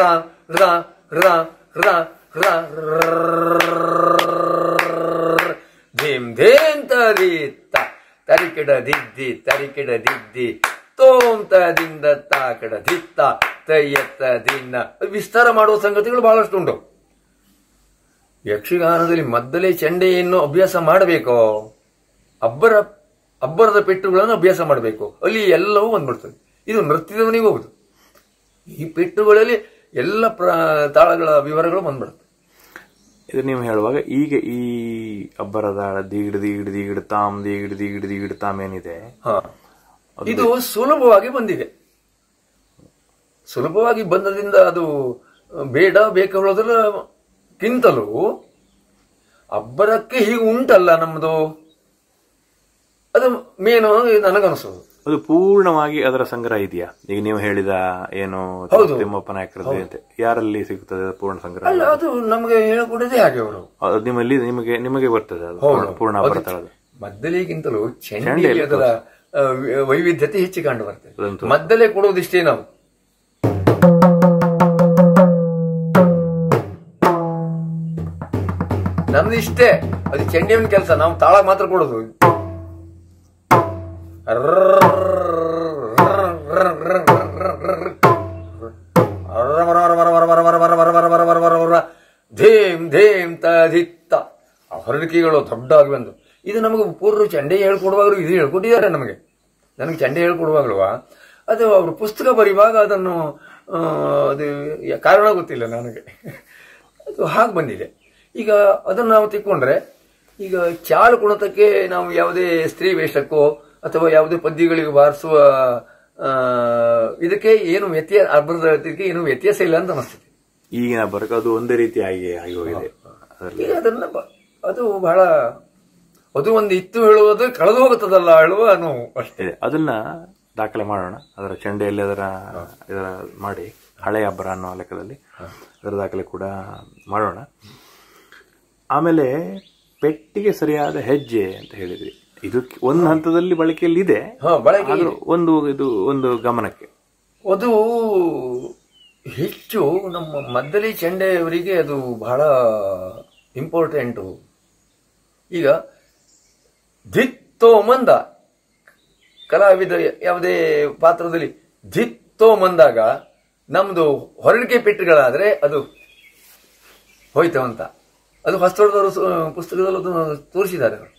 Speaker 1: ಹೃದ ಹೃದ ಹೃದ ಹೃದ ಹೃದ ಧೀಮ್ ಧೇಮ್ ತದಿತ್ತ ತರಿಕಿಡ ದಿದ್ದಿ ತರಿಕಿಡ ದಿದ್ದಿ ತೋಂತ ದಿಂದ ತಾಕಡ ದಿತ್ತ ತಯ್ಯತ್ತ ದಿನ್ನ ವಿಸ್ತಾರ ಮಾಡುವ ಸಂಗತಿಗಳು ಬಹಳಷ್ಟು ಉಂಟು ಯಕ್ಷಗಾನದಲ್ಲಿ ಮದ್ದಲೆ ಚೆಂಡೆಯನ್ನು ಅಭ್ಯಾಸ ಮಾಡಬೇಕೋ ಅಬ್ಬರ ಅಬ್ಬರದ ಪೆಟ್ಟುಗಳನ್ನು ಅಭ್ಯಾಸ ಮಾಡಬೇಕು ಅಲ್ಲಿ ಎಲ್ಲವೂ ಬಂದ್ಬಿಡ್ತದೆ ಇದು ನೃತ್ಯದವನಿಗೂ ಹೌದು ಈ ಪೆಟ್ಟುಗಳಲ್ಲಿ ಎಲ್ಲ ಪ್ರ ತಾಳಗಳ ವಿವರಗಳು ಬಂದ್ಬಿಡುತ್ತೆ
Speaker 3: ಇದು ನೀವು ಹೇಳುವಾಗ ಈಗ ಈ ಅಬ್ಬರದ ದೀಗಿಡ್ ದೀಗಿಡ್ ದೀಗಿಡ್ ತಾಮ್ ದೀಗಿಡ್ ದೀಗಿಡ್ ದೀಗಿಡ್ ತಾಮ್ ಏನಿದೆ
Speaker 1: ಹಾ ಇದು ಸುಲಭವಾಗಿ ಬಂದಿದೆ ಸುಲಭವಾಗಿ ಬಂದದಿಂದ ಅದು ಬೇಡ ಬೇಕಾಗುವುದಕ್ಕಿಂತಲೂ ಅಬ್ಬರಕ್ಕೆ ಹೀಗೆ ಉಂಟಲ್ಲ ನಮ್ಮದು ಅದು ಮೇನು ನನಗನ್ಸೋದು
Speaker 3: ಅದು ಪೂರ್ಣವಾಗಿ ಅದರ ಸಂಗ್ರಹ ಇದೆಯಾ ಈಗ ನೀವು ಹೇಳಿದ ಏನು
Speaker 1: ಹೌದು.
Speaker 3: ತಿಮ್ಮಪ್ಪ ನಾಯಕರದ್ದು ಅಂತೆ ಯಾರಲ್ಲಿ ಸಿಗುತ್ತದೆ ಅದು ಪೂರ್ಣ ಸಂಗ್ರಹ
Speaker 1: ಅಲ್ಲ ಅದು ನಮಗೆ ಹೇಳಿಕೊಡೋದೇ ಹಾಗೆ ಅವರು
Speaker 3: ಅದು ನಿಮ್ಮಲ್ಲಿ ನಿಮಗೆ ನಿಮಗೆ ಬರ್ತದೆ ಅದು
Speaker 1: ಹೌದು.
Speaker 3: ಪೂರ್ಣ- ಪೂರ್ಣ ಅಬ್ಬರ ತಾಳದ
Speaker 1: ಮದ್ದಲೆಗಿಂತಲೂ ಚೆಂಡಿ
Speaker 3: ಚೆಂಡೆಯಲ್ಲಿ
Speaker 1: ಅದರ ಆ, ವಿ- ವೈವಿಧ್ಯತೆ ಹೆಚ್ಚು ಕಂಡು ಬರ್ತದೆ
Speaker 3: ಅದಂತೂ.
Speaker 1: ಮದ್ದಲೆ ಕೊಡೋದಿಷ್ಟೇ ನಾವು ನಮ್ದು ಇಷ್ಟೇ ಅದು ಚೆಂಡಿನ ಕೆಲಸ ನಾವು ತಾಳ ಮಾತ್ರ ಕೊಡೋದು ಧೇಮ್ ಧೇಮ್ ತದಿತ್ತ ಆ ಹೊರಡಿಕೆಗಳು ದೊಡ್ಡಾಗಿ ಬಂದು ಇದು ನಮಗೆ ಪೂರ್ವ ಚಂಡೆ ಹೇಳ್ಕೊಡುವಾಗಲೂ ಇದು ಹೇಳ್ಕೊಟ್ಟಿದ್ದಾರೆ ನಮಗೆ ನನಗೆ ಚಂಡೆ ಹೇಳ್ಕೊಡುವಾಗಲೂ ಅದು ಅವರು ಪುಸ್ತಕ ಬರೆಯುವಾಗ ಅದನ್ನು ಆ, ಅದು ಯ- ಕಾರಣ ಗೊತ್ತಿಲ್ಲ ನನಗೆ ಅದು ಹಾಗೆ ಬಂದಿದೆ ಈಗ ಅದನ್ನು ನಾವು ತಿಳ್ಕೊಂಡ್ರೆ ಈಗ ಚಾಳು ಕುಣಿತಕ್ಕೆ ನಾವು ಯಾವುದೇ ಸ್ತ್ರೀ ವೇಷಕ್ಕೋ ಅಥವಾ ಯಾವುದೇ ಪದ್ಯಗಳಿಗೆ ಬಾರಿಸುವ ಆ, ಇದಕ್ಕೆ ಏನು ವ್ಯತ್ಯಾಸ ಅಬ್ಬರದ ಇದಕ್ಕೆ ಏನು ವ್ಯತ್ಯಾಸ ಇಲ್ಲ ಅಂತ ಅನಿಸ್ತದೆ
Speaker 3: ಈಗಿನ ಅಬ್ಬರಕ್ಕೆ ಅದು ಒಂದೇ ರೀತಿ ಆಗಿ ಆಗಿ ಹೋಗಿದೆ ಅದರಲ್ಲಿ
Speaker 1: ಈಗ ಅದನ್ನ ಬ- ಅದು ಬಹಳ ಅದು ಒಂದು ಇತ್ತು ಹೇಳುವುದು ಕಳೆದು ಹೋಗುತ್ತದಲ್ಲ ಹೇಳುವ ನೋವು ಅಷ್ಟೇ
Speaker 3: ಇದೆ ಅದನ್ನ ದಾಖಲೆ ಮಾಡೋಣ ಅದರ ಚೆಂಡೆಯಲ್ಲಿ ಅದರ ಇದರ ಮಾಡಿ ಹಳೆಯ ಅಬ್ಬರ ಅನ್ನೋ ಲೆಕ್ಕದಲ್ಲಿ ಅದರ ದಾಖಲೆ ಕೂಡ ಮಾಡೋಣ ಆಮೇಲೆ ಪೆಟ್ಟಿಗೆ ಸರಿಯಾದ ಹೆಜ್ಜೆ ಅಂತ ಹೇಳಿದ್ರಿ ಇದು ಒಂದು ಹಂತದಲ್ಲಿ ಬಳಕೆಯಲ್ಲಿ ಇದೆ
Speaker 1: ಹಾ ಬಳಕೆ
Speaker 3: ಆದ್ರೂ ಒಂದು ಇದು ಒಂದು ಗಮನಕ್ಕೆ
Speaker 1: ಅದು ಹೆಚ್ಚು ನಮ್ಮ ಮದ್ದಲಿ ಚೆಂಡೆಯವರಿಗೆ ಅದು ಬಹಳ ಇಂಪಾರ್ಟೆಂಟು ಈಗ ಧಿತ್ತೋ ಮಂದ ಕಲಾವಿದ ಯಾವುದೇ ಪಾತ್ರದಲ್ಲಿ ಧಿತ್ತೋ ಮಂದಾಗ ನಮ್ದು ಹೊರಡಿಕೆ ಪೆಟ್ಟುಗಳಾದ್ರೆ ಅದು ಹೋಯ್ತವಂತ ಅದು ಹೊಸದೊಡ್ಡವರು ಪುಸ್ತಕದಲ್ಲಿ ಅದನ್ನು ತೋರಿಸಿದ್ದಾರೆ ಅವರು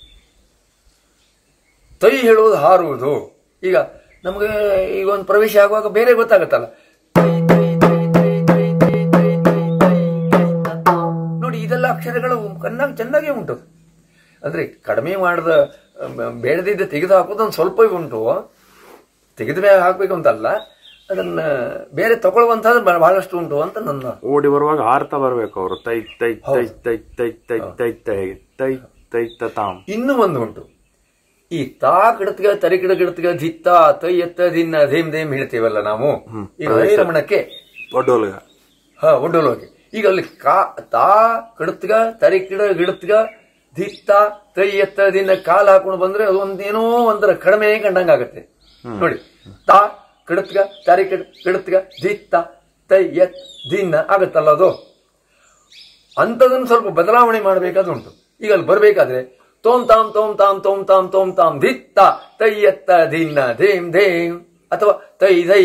Speaker 1: ತೈ ಹೇಳುವುದು ಹಾರುವುದು ಈಗ ನಮಗೆ ಈಗ ಒಂದು ಪ್ರವೇಶ ಆಗುವಾಗ ಬೇರೆ ಗೊತ್ತಾಗತ್ತಲ್ಲ ತೈ, ತೈ, ತೈ, ತೈ, ತೈ, ತೈ, ತೈ, ತೈ, ತೈ, ತೈ, ತ, ತ. ನೋಡಿ ಇದೆಲ್ಲ ಅಕ್ಷರಗಳು ಕಣ್ಣಾಗಿ ಚೆನ್ನಾಗೇ ಉಂಟು ಅಂದ್ರೆ ಕಡಿಮೆ ಮಾಡದ ಬೇಡದಿದ್ದ ತೆಗೆದು ಹಾಕೋದು ಒಂದು ಸ್ವಲ್ಪ ಉಂಟು ತೆಗೆದ ಮೇಲೆ ಹಾಕ್ಬೇಕು ಅಂತಲ್ಲ ಅದನ್ನ ಬೇರೆ ತಗೊಳ್ಳುವಂತದ್ದು ಬಹಳಷ್ಟು ಉಂಟು ಅಂತ ನನ್ನ
Speaker 3: ಓಡಿ ಬರುವಾಗ ಹಾರ್ತಾ ಬರ್ಬೇಕು ಅವರು ತೈ ತೈ ತೈ ತೈ ತೈ ತೈ ತೈ ತೈ ತೈ ತೈ ತ ತಾಮ್
Speaker 1: ಇನ್ನೂ ಒಂದು ಉಂಟು ಈ ತಾ ಕಿಡತ್ಗ ತರಿ ಕಿಡ ಕಿಡತ್ಗ ಧಿತ್ತ ತೈ ಎತ್ತ ದಿನ್ನ ಧೇಮ್ ಧೇಮ್ ಹೇಳ್ತೇವಲ್ಲ ನಾವು ಈಗ ಹರಿರಮಣಕ್ಕೆ
Speaker 3: ಒಡ್ಡೋಲ್ಗ
Speaker 1: ಹಾ ಒಡ್ಡೋಲೋಕೆ ಈಗ ಅಲ್ಲಿ ಕಾ ತಾ ಕಿಡತ್ಗ ತರಿ ಕಿಡ ಗಿಡತ್ಗ ದಿತ್ತ ತೈ ಎತ್ತ ದಿನ ಕಾಲ್ ಹಾಕೊಂಡು ಬಂದ್ರೆ ಅದು ಒಂದೇನೋ ಒಂದರ ಕಡಿಮೆ ಕಂಡಂಗಾಗತ್ತೆ ನೋಡಿ ತಾ ಕಡತ್ಗ ತಾರಿ ಕಡ್ ಕಡತ್ಗ ದಿತ್ತ ತೈ ಎತ್ ದಿನ ಆಗತ್ತಲ್ಲ ಅದು ಅಂಥದನ್ನು ಸ್ವಲ್ಪ ಬದಲಾವಣೆ ಮಾಡಬೇಕಾದುಂಟು ಈಗ ಅಲ್ಲಿ ಬರ್ಬೇಕಾದ್ರೆ ತೋಮ್ ತಾಮ್ ತೋಮ್ ತಾಮ್ ತೋಮ್ ತಾಮ್ ತೋಮ್ ತಾಮ್ ಧಿತ್ತ ತೈ ಎತ್ತ ದಿನ್ನ ಧೇಮ್ ಧೇಮ್ ಅಥವಾ ತೈ ಧೈ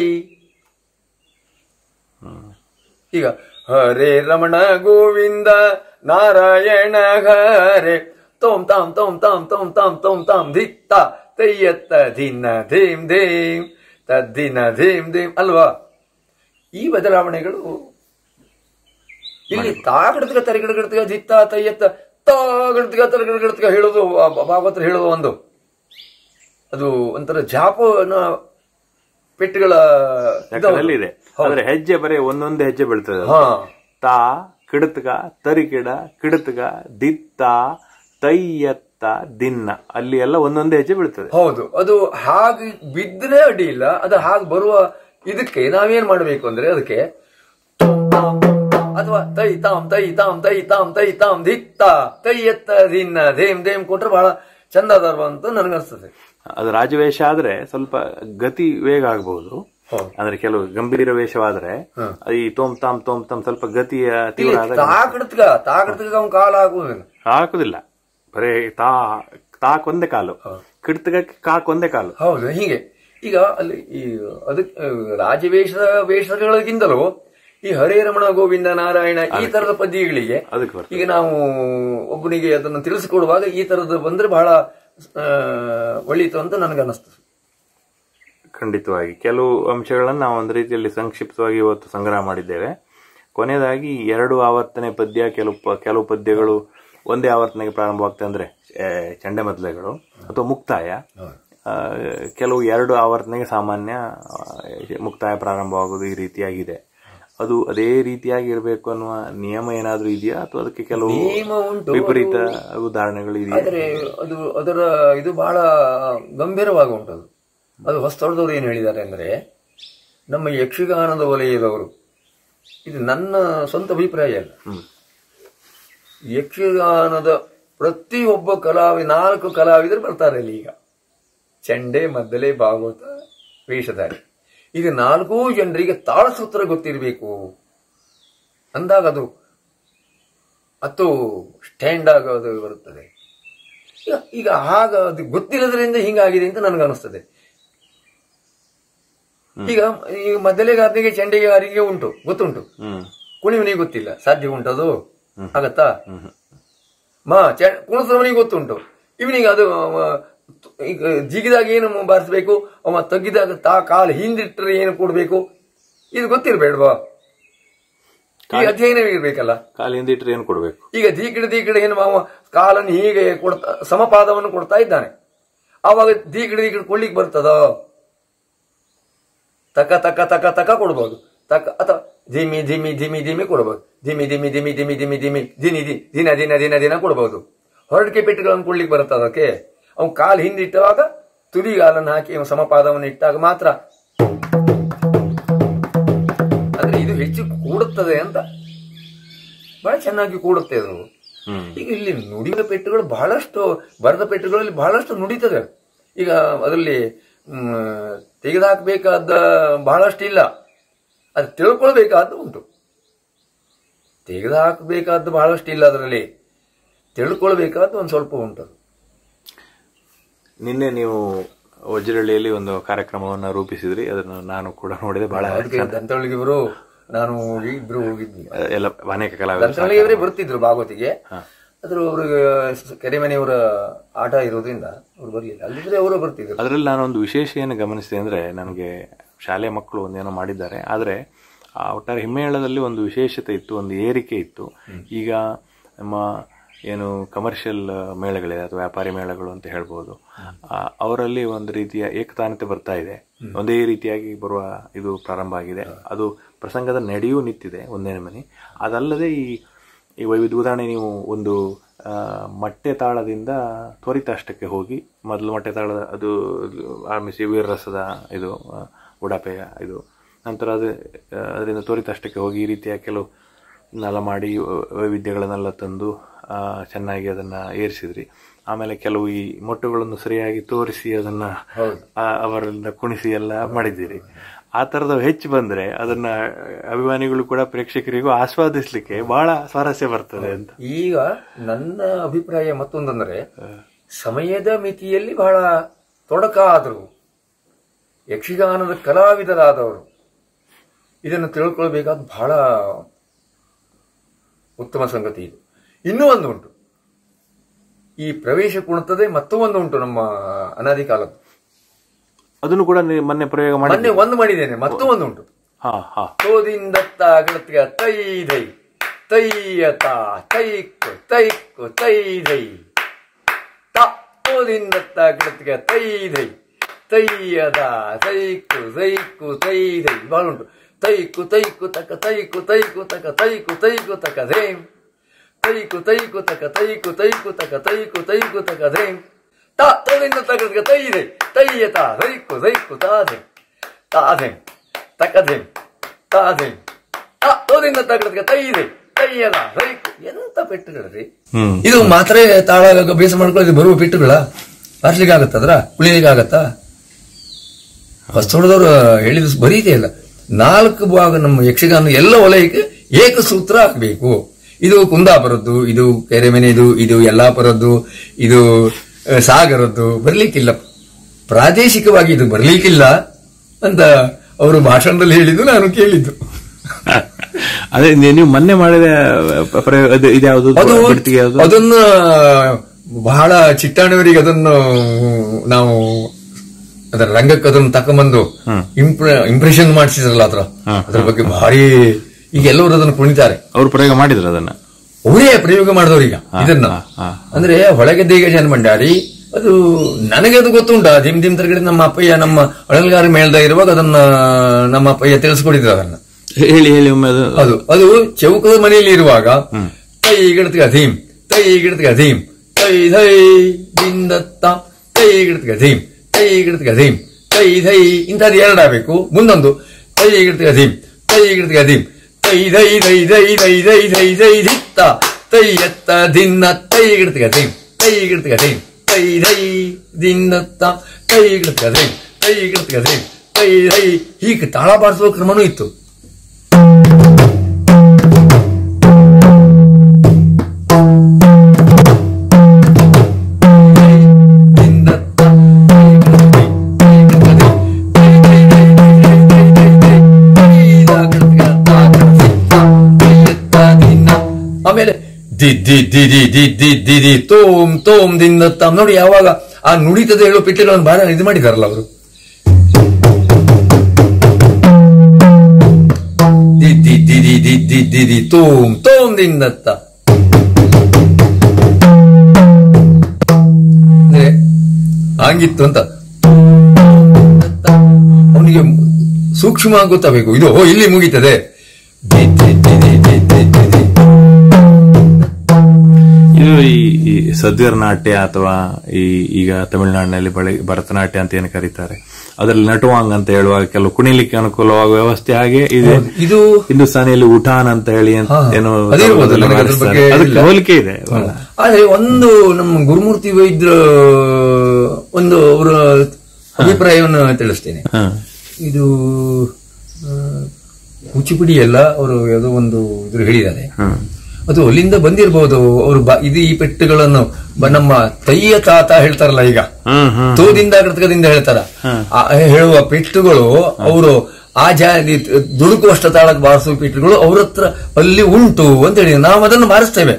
Speaker 1: ಈಗ ಹರೇ ರಮಣ ಗೋವಿಂದ ನಾರಾಯಣ ಹರೇ ತೋಮ್ ತಾಮ್ ತೋಮ್ ತಾಮ್ ತೋಮ್ ತಾಮ್ ತೋಮ್ ತಾಮ್ ಧಿತ್ತ ತೈ ಎತ್ತ ದಿನ್ನ ಧೇಮ್ ಧೇಮ್ ತದ್ದಿನ ಧೇಮ್ ಧೇಮ್ ಅಲ್ವಾ ಈ ಬದಲಾವಣೆಗಳು ಇಲ್ಲಿ ತಾಗಡ್ತಿಗ ತರಿಗಡ್ಗಡ್ತಿಗ ಜಿತ್ತ ತಯ್ಯತ್ತ ತಾಗಡ್ತಿಗ ತರಗಡ್ಗಡ್ತಿಗ ಹೇಳೋದು ಆ ಭಾಗವತರು ಹೇಳೋದು ಒಂದು ಅದು ಒಂಥರ ಜಾಪನ ಪೆಟ್ಟುಗಳ
Speaker 3: ಲೆಕ್ಕದಲ್ಲಿ ಇದೆ ಆದ್ರೆ ಹೆಜ್ಜೆ ಬರೀ ಒಂದೊಂದು ಹೆಜ್ಜೆ ಬೀಳ್ತದೆ ಅದು.
Speaker 1: ಹಾ
Speaker 3: ತಾ ಕಿಡತ್ಗ ತರಿಕಿಡ ಕಿಡತ್ಗ ದಿತ್ತ ತೈಯತ್ತ ದಿನ್ನ ಅಲ್ಲಿ ಎಲ್ಲ ಒಂದೊಂದು ಹೆಜ್ಜೆ ಬೀಳ್ತದೆ
Speaker 1: ಹೌದು ಅದು ಹಾಗೆ ಬಿದ್ದರೆ ಅಡ್ಡಿ ಇಲ್ಲ ಅದು ಹಾಗೆ ಬರುವ ಇದಕ್ಕೆ ನಾವೇನ್ ಮಾಡ್ಬೇಕು ಅಂದ್ರೆ ಅದಕ್ಕೆ ಅಥವಾ ತೈ ತಾಮ್ ತೈ ತಾಮ್ ತೈ ತಾಮ್ ತೈ ತಾಮ್ ದಿತ್ತ ತೈ ಎತ್ತ ದಿನ್ನ ಧೇಮ್ ಧೇಮ್ ಕೊಟ್ರೆ ಬಹಳ ಚಂದ ಅದಾರ ಅಂತ ನನಗನ್ಸ್ತದೆ
Speaker 3: ಅದು ರಾಜವೇಷ ಆದ್ರೆ ಸ್ವಲ್ಪ ಗತಿ ವೇಗ ಆಗಬಹುದು
Speaker 1: ಹೌದು.
Speaker 3: ಅಂದ್ರೆ ಕೆಲವು ಗಂಭೀರ ವೇಷವಾದ್ರೆ ಈ ತೋಮ್ ತಾಮ್ ತೋಮ್ ತಾಮ್ ಸ್ವಲ್ಪ ಗತಿಯ ತೀವ್ರ ಆದಾಗ
Speaker 1: ತಾಕಡ್ತಗ ತಾಕಡ್ತಗ ಅವ್ನ ಕಾಲ ಹಾಕುವುದಿಲ್ಲ
Speaker 3: ಹಾಕುದಿಲ್ಲ ಬರೇ ತಾ ತಾಕೊಂದೇ ಕಾಲು ಕಿಡ್ತಗ ಕಾಕೊಂದೇ ಕಾಲು
Speaker 1: ಹೌದು ಹೀಗೆ ಈಗ ಅಲ್ಲಿ ಈ ಅದಕ್ಕೆ ರಾಜವೇಷದ ವೇಷಗಳಿಗಿಂತಲೂ ಈ ಹರೇ ರಮಣ ಗೋವಿಂದ ನಾರಾಯಣ ಈ ತರದ ಪದ್ಯಗಳಿಗೆ
Speaker 3: ಅದಕ್ಕೆ ಬರ್ತದೆ
Speaker 1: ಈಗ ನಾವು ಒಬ್ಬನಿಗೆ ಅದನ್ನು ತಿಳಿಸಿಕೊಡುವಾಗ ಈ ತರದ್ದು ಬಂದ್ರೆ ಬಹಳ ಆ, ಒಳ್ಳೆಯಿತು ಅಂತ ನನಗನ್ನಿಸ್ತದೆ
Speaker 3: ಖಂಡಿತವಾಗಿ ಕೆಲವು ಅಂಶಗಳನ್ನು ನಾವು ಒಂದು ರೀತಿಯಲ್ಲಿ ಸಂಕ್ಷಿಪ್ತವಾಗಿ ಇವತ್ತು ಸಂಗ್ರಹ ಮಾಡಿದ್ದೇವೆ ಕೊನೆಯದಾಗಿ ಎರಡು ಆವರ್ತನೆ ಪದ್ಯ ಕೆಲವು ಪ- ಕೆಲವು ಪದ್ಯಗಳು ಒಂದೇ ಆವರ್ತನೆಗೆ ಪ್ರಾರಂಭವಾಗ್ತದೆ ಅಂದ್ರೆ ಆ, ಚಂಡೆಮದ್ಲೆಗಳು ಅಥವಾ ಮುಕ್ತಾಯ ಆ, ಕೆಲವು ಎರಡು ಆವರ್ತನೆಗೆ ಸಾಮಾನ್ಯ ಆ, ಮುಕ್ತಾಯ ಪ್ರಾರಂಭವಾಗುವುದು ಈ ರೀತಿಯಾಗಿದೆ ಅದು ಅದೇ ರೀತಿಯಾಗಿ ಇರಬೇಕು ಅನ್ನುವ ನಿಯಮ ಏನಾದ್ರೂ ಇದೆಯಾ ಅಥವಾ ಅದಕ್ಕೆ ಕೆಲವು
Speaker 1: ನಿಯಮ ಉಂಟು,
Speaker 3: ವಿಪರೀತ ಉದಾಹರಣೆಗಳು ಇದೆಯಾ
Speaker 1: ಆದರೆ ಅದು ಅದರ ಇದು ಬಹಳ ಗಂಭೀರವಾಗಿ ಉಂಟದು ಅದು ಹೊಸ್ತೊಳದವರು ಏನು ಹೇಳಿದ್ದಾರೆ ಅಂದ್ರೆ ನಮ್ಮ ಯಕ್ಷಗಾನದ ವಲಯದವರು ಇದು ನನ್ನ ಸ್ವಂತ ಅಭಿಪ್ರಾಯ ಅಲ್ಲ
Speaker 3: ಹ್ಮ್
Speaker 1: ಯಕ್ಷಗಾನದ ಪ್ರತಿಯೊಬ್ಬ ಕಲಾವಿ ನಾಲ್ಕು ಕಲಾವಿದರು ಬರ್ತಾರೆ ಅಲ್ಲಿ ಈಗ ಚಂಡೆ ಮದ್ದಲೆ ಭಾಗವತ ವೇಷಧಾರಿ ಇದು ನಾಲ್ಕೂ ಜನರಿಗೆ ತಾಳಸೂತ್ರ ಗೊತ್ತಿರಬೇಕು ಅಂದಾಗ ಅದು ಮತ್ತು ಸ್ಟ್ಯಾಂಡ್ ಆಗೋದು ಬರುತ್ತದೆ ಈಗ ಈಗ ಆಗ ಅದು ಗೊತ್ತಿಲ್ಲದ್ರಿಂದ ಹಿಂಗಾಗಿದೆ ಅಂತ ನನಗನ್ನಿಸ್ತದೆ ಈಗ ಈಗ ಮದ್ದಲೆಗಾರನಿಗೆ ಚಂಡೆಗಾರಿಗೆ ಉಂಟು ಗೊತ್ತುಂಟು
Speaker 3: ಹ್ಮ್
Speaker 1: ಕುಣಿವನಿಗೆ ಗೊತ್ತಿಲ್ಲ ಸಾಧ್ಯ ಉಂಟದು ಆಗತ್ತಾ ಮಾ ಚ- ಕುಣಿಸೋವನಿಗೆ ಗೊತ್ತುಂಟು ಇವನಿಗೆ ಅದು ಅವ ಈಗ ಜಿಗಿದಾಗ ಏನು ಬಾರಿಸ್ಬೇಕು ಅವ ತಗ್ಗಿದಾಗ ತಾ ಕಾಲು ಹಿಂದಿಟ್ಟರೆ ಏನು ಕೊಡ್ಬೇಕು ಇದು ಗೊತ್ತಿರ್ಬೇಡ್ವಾ ಈ ಅಧ್ಯಯನ ಇರ್ಬೇಕಲ್ಲ
Speaker 3: ಕಾಲಿಂದ ಇಟ್ರೆ ಏನು ಕೊಡ್ಬೇಕು
Speaker 1: ಈಗ ದೀಕಡೆ ದೀಕಡೆ ಏನು ಅವ ಕಾಲನ್ನು ಹೀಗೆ ಕೊಡ್ತಾ ಸಮಪಾದವನ್ನು ಕೊಡ್ತಾ ಇದ್ದಾನೆ ಆವಾಗ ದೀಕಡೆ ದೀಕಡೆ ಕೊಡ್ಲಿಕ್ಕೆ ಬರ್ತದ ತಕ ತಕ ತಕ ತಕ ಕೊಡ್ಬೋದು ತಕ ಅಥವಾ ಧಿಮಿ ಧಿಮಿ ಧಿಮಿ ಧಿಮಿ ಕೊಡ್ಬೋದು ಧಿಮಿ ಧಿಮಿ ಧಿಮಿ ಧಿಮಿ ಧಿಮಿ ಧಿಮಿ ದಿನಿ ದಿ ದಿನ ದಿನ ದಿನ ದಿನ ಕೊಡ್ಬೋದು ಹೊರಡಿಕೆ ಪೆಟ್ಟುಗಳನ್ನು ಕೊಡ್ಲಿಕ್ಕೆ ಬರುತ್ತೆ ಅದಕ್ಕೆ ಅವ್ನು ಕಾಲು ಹಿಂದಿಟ್ಟವಾಗ ತುದಿಗಾಲನ್ನು ಹಾಕಿ ಅವ್ನು ಸಮಪಾದವನ್ನು ಇಟ್ಟಾಗ ಮಾತ್ರ ಅಂದ್ರೆ ಇದು ಹೆಚ್ಚು ಕೂಡುತ್ತದೆ ಅಂತ ಬಹಳ ಚೆನ್ನಾಗಿ ಕೂಡುತ್ತೆ ಅದು
Speaker 3: ಹ್ಮ್
Speaker 1: ಈಗ ಇಲ್ಲಿ ನುಡಿದ ಪೆಟ್ಟುಗಳು ಬಹಳಷ್ಟು ಬರೆದ ಪೆಟ್ಟುಗಳಲ್ಲಿ ಬಹಳಷ್ಟು ನುಡಿತದೆ ಈಗ ಅದರಲ್ಲಿ ತೆಗೆದುಹಾಕಬೇಕಾದ ಬಹಳಷ್ಟು ಇಲ್ಲ ಅದು ತಿಳ್ಕೊಳ್ಬೇಕಾದ್ದು ಉಂಟು ತೆಗೆದುಹಾಕಬೇಕಾದ್ದು ಬಹಳಷ್ಟು ಇಲ್ಲ ಅದರಲ್ಲಿ ತಿಳ್ಕೊಳ್ಬೇಕಾದ್ದು ಒಂದು ಸ್ವಲ್ಪ ಉಂಟು
Speaker 3: ನಿನ್ನೆ ನೀವು ವಜ್ರಹಳ್ಳಿಯಲ್ಲಿ ಒಂದು ಕಾರ್ಯಕ್ರಮವನ್ನ ರೂಪಿಸಿದ್ರಿ ಅದನ್ನು ನಾನು ಕೂಡ ನೋಡಿದೆ ಬಹಳ
Speaker 1: ಅದಕ್ಕೆ ದಂತಳಿಗಿವರು ನಾನು ಹೋಗಿ ಇಬ್ರು ಹೋಗಿದ್ವಿ
Speaker 3: ಎಲ್ಲ ಅನೇಕ ಕಲಾವಿದರು
Speaker 1: ದಂತಳಿಯವರೇ ಬರ್ತಿದ್ರು ಭಾಗವತಿಗೆ ಆದ್ರೂ ಅವ್ರಿಗೆ ಕೆರೆಮನೆಯವರ ಆಟ ಇರೋದ್ರಿಂದ ಅವ್ರು ಬರ್ಲಿಲ್ಲ ಅಲ್ಲಿದ್ರೆ ಅವರು ಬರ್ತಿದ್ರು
Speaker 3: ಅದರಲ್ಲಿ ನಾನೊಂದು ವಿಶೇಷ ಏನು ಗಮನಿಸಿದೆ ಅಂದ್ರೆ ನನಗೆ ಶಾಲೆ ಮಕ್ಕಳು ಒಂದೇನೋ ಮಾಡಿದ್ದಾರೆ ಆದರೆ ಆ ಒಟ್ಟಾರೆ ಹಿಮ್ಮೇಳದಲ್ಲಿ ಒಂದು ವಿಶೇಷತೆ ಇತ್ತು ಒಂದು ಏರಿಕೆ ಇತ್ತು ಈಗ ನಮ್ಮ ಏನು ಕಮರ್ಷಿಯಲ್ ಮೇಳಗಳಿದೆ ಅಥವಾ ವ್ಯಾಪಾರಿ ಮೇಳಗಳು ಅಂತ ಹೇಳ್ಬೋದು ಆ, ಅವರಲ್ಲಿ ಒಂದು ರೀತಿಯ ಏಕತಾನತೆ ಬರ್ತಾ ಇದೆ ಒಂದೇ ರೀತಿಯಾಗಿ ಬರುವ ಇದು ಪ್ರಾರಂಭ ಆಗಿದೆ ಅದು ಪ್ರಸಂಗದ ನಡೆಯೂ ನಿಂತಿದೆ ಒಂದೇ ಮನೆ ಅದಲ್ಲದೆ ಈ ಈ ವೈವಿಧ್ಯ ಉದಾಹರಣೆ ನೀವು ಒಂದು ಆ, ಮಟ್ಟೆ ತಾಳದಿಂದ ತ್ವರಿತಾಷ್ಟಕ್ಕೆ ಹೋಗಿ ಮೊದಲು ಮಟ್ಟೆ ತಾಳದ ಅದು ಆರಂಭಿಸಿ ವೀರರಸದ ಇದು ಆ, ಉಡಾಪೆಯ ಇದು ನಂತರ ಅದು ಆ, ಅದರಿಂದ ತ್ವರಿತಾಷ್ಟಕ್ಕೆ ಹೋಗಿ ಈ ರೀತಿಯ ಕೆಲವು ನೆಲ ಮಾಡಿ ವೈವಿಧ್ಯಗಳನ್ನೆಲ್ಲ ತಂದು ಆ, ಚೆನ್ನಾಗಿ ಅದನ್ನ ಏರಿಸಿದ್ರಿ ಆಮೇಲೆ ಕೆಲವು ಈ ಮೊಟ್ಟುಗಳನ್ನು ಸರಿಯಾಗಿ ತೋರಿಸಿ ಅದನ್ನ ಆ, ಅವರನ್ನ ಕುಣಿಸಿ ಎಲ್ಲ ಮಾಡಿದ್ದೀರಿ ಆ ತರದ ಹೆಚ್ಚು ಬಂದ್ರೆ ಅದನ್ನ ಅಭಿಮಾನಿಗಳು ಕೂಡ ಪ್ರೇಕ್ಷಕರಿಗೂ ಆಸ್ವಾದಿಸ್ಲಿಕ್ಕೆ ಬಹಳ ಸ್ವಾರಸ್ಯ ಬರ್ತದೆ ಅಂತ
Speaker 1: ಈಗ ನನ್ನ ಅಭಿಪ್ರಾಯ ಮತ್ತೊಂದಂದ್ರೆ ಸಮಯದ ಮಿತಿಯಲ್ಲಿ ಬಹಳ ತೊಡಕಾದರು ಯಕ್ಷಗಾನದ ಕಲಾವಿದರಾದವರು ಇದನ್ನು ತಿಳ್ಕೊಳ್ಬೇಕಾದ ಬಹಳ ಉತ್ತಮ ಸಂಗತಿ ಇದು ಇನ್ನೂ ಒಂದು ಉಂಟು ಈ ಪ್ರವೇಶ ಕುಣಿತದೆ ಮತ್ತೊಂದು ಉಂಟು ನಮ್ಮ ಅನಾದಿ ಕಾಲದ್ದು
Speaker 3: ಅದನ್ನು ಕೂಡ ನೀವು ಮೊನ್ನೆ ಪ್ರಯೋಗ ಮಾಡಿ
Speaker 1: ಮೊನ್ನೆ ಒಂದು ಮಾಡಿದ್ದೇನೆ ಮತ್ತೊಂದು ಉಂಟು
Speaker 3: ಹಾ ಹಾ
Speaker 1: ತೋದಿಂದತ್ತ ಗಳತಿಗ ತೈ ದೈ ತೈಯತ ತೈಕ್ಕು ತೈಕ್ಕು ತೈ ದೈ ತ ತೋದಿಂದತ್ತ ಗಳತಿಗ ತೈ ದೈ ತೈಯದ ತೈಕ್ಕು ತೈಕ್ಕು ತೈ ದೈ ಬಹಳ ಉಂಟು ತೈಕ್ಕು ತೈಕ್ಕು ತಕ ತೈಕ್ಕು ತೈಕ್ಕು ತಕ ತೈಕ್ಕು ತೈಕ್ಕು ತಕ ಧೇಮ್ ತೈಕು ತೈಕು ತಕ ತೈಕು ತೈಕು ತಕ ತೈಕು ತೈಕು ತಕ ಧೇಮ್ ತ ತೋದಿಂದ ತಕ ತೈ ದೈ ತೈಯತ ತೈಕ್ಕು ತೈಕ್ಕು ತಾಧೇಮ್ ತಾಧೇಮ್ ತಕಧೇಮ್ ತಾಧೇಮ್ ತ ತೋದಿಂದ ತಕ ತೈದೆ ತೈಯದ ರೈಕು ಎಂತ ಪೆಟ್ಟುಗಳರಿ
Speaker 3: ಹ್ಮ್
Speaker 1: ಇದು ಮಾತ್ರೆ ತಾಳ ಅಭ್ಯಾಸ ಮಾಡ್ಕೊಳ್ಳೋದು ಬರುವ ಪೆಟ್ಟುಗಳ ಬಾರ್ಸ್ಲಿಕ್ಕೆ ಆಗತ್ತದ್ರ ಉಳಿಲಿಕ್ಕೆ ಆಗತ್ತಾ ಹೊಸದವರು ಹೇಳಿದ ಬರೀ ಇಲ್ಲ ನಾಲ್ಕು ಭಾಗ ನಮ್ಮ ಯಕ್ಷಗಾನ ಎಲ್ಲ ವಲಯಕ್ಕೆ ಏಕಸೂತ್ರ ಹಾಕಬೇಕು ಇದು ಕುಂದಾಪುರದ್ದು ಇದು ಕೆರೆಮನೆದು ಇದು ಯಲ್ಲಾಪುರದ್ದು ಇದು ಆ, ಸಾಗರದ್ದು ಬರ್ಲಿಕ್ಕಿಲ್ಲ ಪ್ರಾದೇಶಿಕವಾಗಿ ಇದು ಬರ್ಲಿಕ್ಕಿಲ್ಲ ಅಂತ ಅವರು ಭಾಷಣದಲ್ಲಿ ಹೇಳಿದ್ದು ನಾನು ಕೇಳಿದ್ದು
Speaker 3: ಅದೇ ನೀ- ನೀವು ಮೊನ್ನೆ ಮಾಡಿದ ಪ್ರಯೋಗ ಅದು ಇದ್ಯಾವುದು
Speaker 1: ಅದು
Speaker 3: ಬಿಡ್ತಿಗೆ ಯಾವುದು
Speaker 1: ಅದನ್ನ ಬಹಳ ಚಿಟ್ಟಾಣಿಯವರಿಗೆ ಅದನ್ನು ನಾವು ಅದರ ರಂಗಕ್ಕೆ ಅದನ್ನು ತಕೊಂಬಂದು ಇಂಪ್ರೆಷನ್ ಮಾಡಿಸಿದ್ರಲ್ಲ ಅದ್ರ ಅದ್ರ ಬಗ್ಗೆ ಭಾರಿ ಈಗ ಎಲ್ಲರೂ ಅದನ್ನು ಕುಣಿತಾರೆ
Speaker 3: ಅವ್ರು ಪ್ರಯೋಗ ಮಾಡಿದ್ರು ಅದನ್ನ
Speaker 1: ಅವರೇ ಪ್ರಯೋಗ ಮಾಡಿದವ್ರೀಗ ಇದನ್ನ
Speaker 3: ಹಾ.
Speaker 1: ಅಂದ್ರೆ ಒಳಗೆ ದೇಗ ಜನ್ಮಂಡಾಡಿ ಅದು ನನಗೆ ಅದು ಗೊತ್ತುಂಟ ದಿಮ್ ದಿಮ್ ತರಗಡೆ ನಮ್ಮ ಅಪ್ಪಯ್ಯ ನಮ್ಮ ಅಳಲ್ಗಾರ ಮೇಳ್ದ ಇರುವಾಗ ಅದನ್ನ ನಮ್ಮ ಅಪ್ಪಯ್ಯ ತಿಳಿಸ್ಕೊಡಿದ್ರು ಅದನ್ನ
Speaker 3: ಹೇಳಿ ಹೇಳಿ ಒಮ್ಮೆ ಅದು
Speaker 1: ಅದು ಅದು ಚೌಕದ ಮನೆಯಲ್ಲಿ ಇರುವಾಗ ತೈ ಗಿಡತಿಗೆ ಅಧೀಮ್ ತೈ ಗಿಡತಿಗೆ ಅಧೀಮ್ ತೈ ಧೈ ದಿಂದತ್ತ ತೈ ಗಿಡತಿಗೆ ಅಧೀಮ್ ತೈ ಗಿಡತಿಗೆ ಅಧೀಮ್ ತೈ ಧೈ ಇಂಥದ್ದು ಎರಡಾಗಬೇಕು ಮುಂದೊಂದು ತೈ ಗಿಡತಿಗೆ ಅಧೀಮ್ ತೈ ಗಿಡತಿಗೆ ಅಧೀಮ್ ತೈ ಧೈ ಧೈ ಧೈ ಧೈ ಧೈ ಧೈ ಧೈ ಧಿತ್ತ ತೈ ಎತ್ತ ದಿನ್ನ ತೈ ಗಿಡತಿಗೆ ಅಧೀಮ್ ತೈ ಗಿಡತಿಗೆ ಅಧೀಮ್ ತೈ ಧೈ ದಿನ್ನತ್ತ ತೈ ಗಿಡತಿಗೆ ಅಧೀಮ್ ತೈ ಗಿಡತಿಗೆ ಅಧೀಮ್ ತೈ ಧೈ ಹೀಗೆ ತಾಳ ಬಾರಿಸುವ ಕ್ರಮನೂ ಇತ್ತು ಆಮೇಲೆ ದಿ ದಿ ದಿ ದಿ ದಿ ದಿ ದಿ ದಿ ತೋಮ್ ತೋಮ್ ದಿಂದ ತಾಮ್ ನೋಡಿ ಯಾವಾಗ ಆ ನುಡಿತದ ಹೇಳೋ ಪಿಟ್ಟೆಗಳನ್ನು ಬಾರ ಇದು ಮಾಡಿದಾರಲ್ಲ ಅವರು ದಿ ದಿ ದಿ ದಿ ದಿ ದಿ ದಿ ದಿ ತೋಮ್ ತೋಮ್ ದಿಂದತ್ತ ಅಂದ್ರೆ ಹಂಗಿತ್ತು ಅಂತ ಅವನಿಗೆ ಸೂಕ್ಷ್ಮ ಗೊತ್ತಾಗಬೇಕು ಇದು ಓ ಇಲ್ಲಿ ಮುಗೀತದೆ ದಿ ದಿ ದಿ ದಿ ದಿ ದಿ ದಿ ದಿ.
Speaker 3: ಇದು ಈ ಈ ಸದ್ವೀರ ನಾಟ್ಯ ಅಥವಾ ಈ ಈಗ ತಮಿಳುನಾಡಿನಲ್ಲಿ ಬಳಿ ಭರತನಾಟ್ಯ ಅಂತ ಏನು ಕರೀತಾರೆ ಅದರಲ್ಲಿ ನಟುವಾಂಗ್ ಅಂತ ಹೇಳುವಾಗ ಕೆಲವು ಕುಣಿಲಿಕ್ಕೆ ಅನುಕೂಲವಾಗುವ ವ್ಯವಸ್ಥೆ ಹಾಗೆ ಇದೆ
Speaker 1: ಇದು
Speaker 3: ಹಿಂದೂಸ್ತಾನಿಯಲ್ಲಿ ಉಠಾನ್ ಅಂತ ಹೇಳಿ ಅಂತ
Speaker 1: ಹಾ,
Speaker 3: ಏನೋ
Speaker 1: ಅದಿರ್ಬೋದು,
Speaker 3: ಅದನ್ನ
Speaker 1: ನನಗೆ ಅದ್ರ
Speaker 3: ಮಾಡಿಸ್ತಾರೆ.
Speaker 1: ಬಗ್ಗೆ
Speaker 3: ಅದಕ್ಕೆ
Speaker 1: ಇಲ್ಲ.
Speaker 3: ಹೋಲಿಕೆ ಇದೆ ಬಹಳ.
Speaker 1: ಆದ್ರೆ ಒಂದು ನಮ್ಮ ಗುರುಮೂರ್ತಿ ವೈದ್ಯರ ಒಂದು ಅವರ ಅಭಿಪ್ರಾಯವನ್ನು ತಿಳಿಸ್ತೇನೆ
Speaker 3: ಹಾ.
Speaker 1: ಇದು ಆ, ಕೂಚಿಪುಡಿ ಎಲ್ಲ ಅವರು ಯಾವುದೋ ಒಂದು ಇದ್ರ ಹೇಳಿದ್ದಾರೆ
Speaker 3: ಹ್ಮ್.
Speaker 1: ಅದು ಅಲ್ಲಿಂದ ಬಂದಿರಬಹುದು ಅವರು ಬ- ಇದು ಈ ಪೆಟ್ಟುಗಳನ್ನು ಬ- ನಮ್ಮ ತೈಯ ತಾತ ಹೇಳ್ತಾರಲ್ಲ ಈಗ
Speaker 3: ಹ್ಮ್ ಹ್ಮ್
Speaker 1: ತೋದಿಂದ ಕೃತಕದಿಂದ ಹೇಳ್ತಾರ ಆ ಹೇಳುವ ಪೆಟ್ಟುಗಳು ಅವರು ಆ ಜಾತಿ ದುಡುಕುವಷ್ಟ ತಾಳಕ್ಕೆ ಬಾರಿಸುವ ಪೆಟ್ಟುಗಳು ಅವ್ರ ಹತ್ರ ಅಲ್ಲಿ ಉಂಟು ಅಂತ ಹೇಳಿ ನಾವು ಅದನ್ನು ಬಾರಿಸ್ತೇವೆ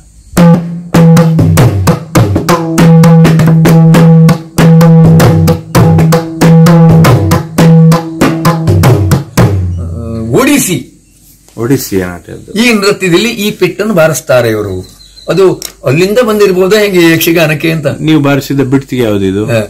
Speaker 1: ಆ, ಒಡಿಸಿ
Speaker 3: ಒಡಿಸ್ಸಿಯ ನಾಟ್ಯದ್ದು
Speaker 1: ಈ ನೃತ್ಯದಲ್ಲಿ ಈ ಪೆಟ್ಟನ್ನು ಬಾರಿಸ್ತಾರೆ ಇವರು ಅದು ಅಲ್ಲಿಂದ ಬಂದಿರಬಹುದಾ ಹೆಂಗೆ ಯಕ್ಷಗಾನಕ್ಕೆ ಅಂತ
Speaker 3: ನೀವು ಬಾರಿಸಿದ ಬಿಡ್ತಿಗೆ ಯಾವ್ದು ಇದು
Speaker 1: ಆ,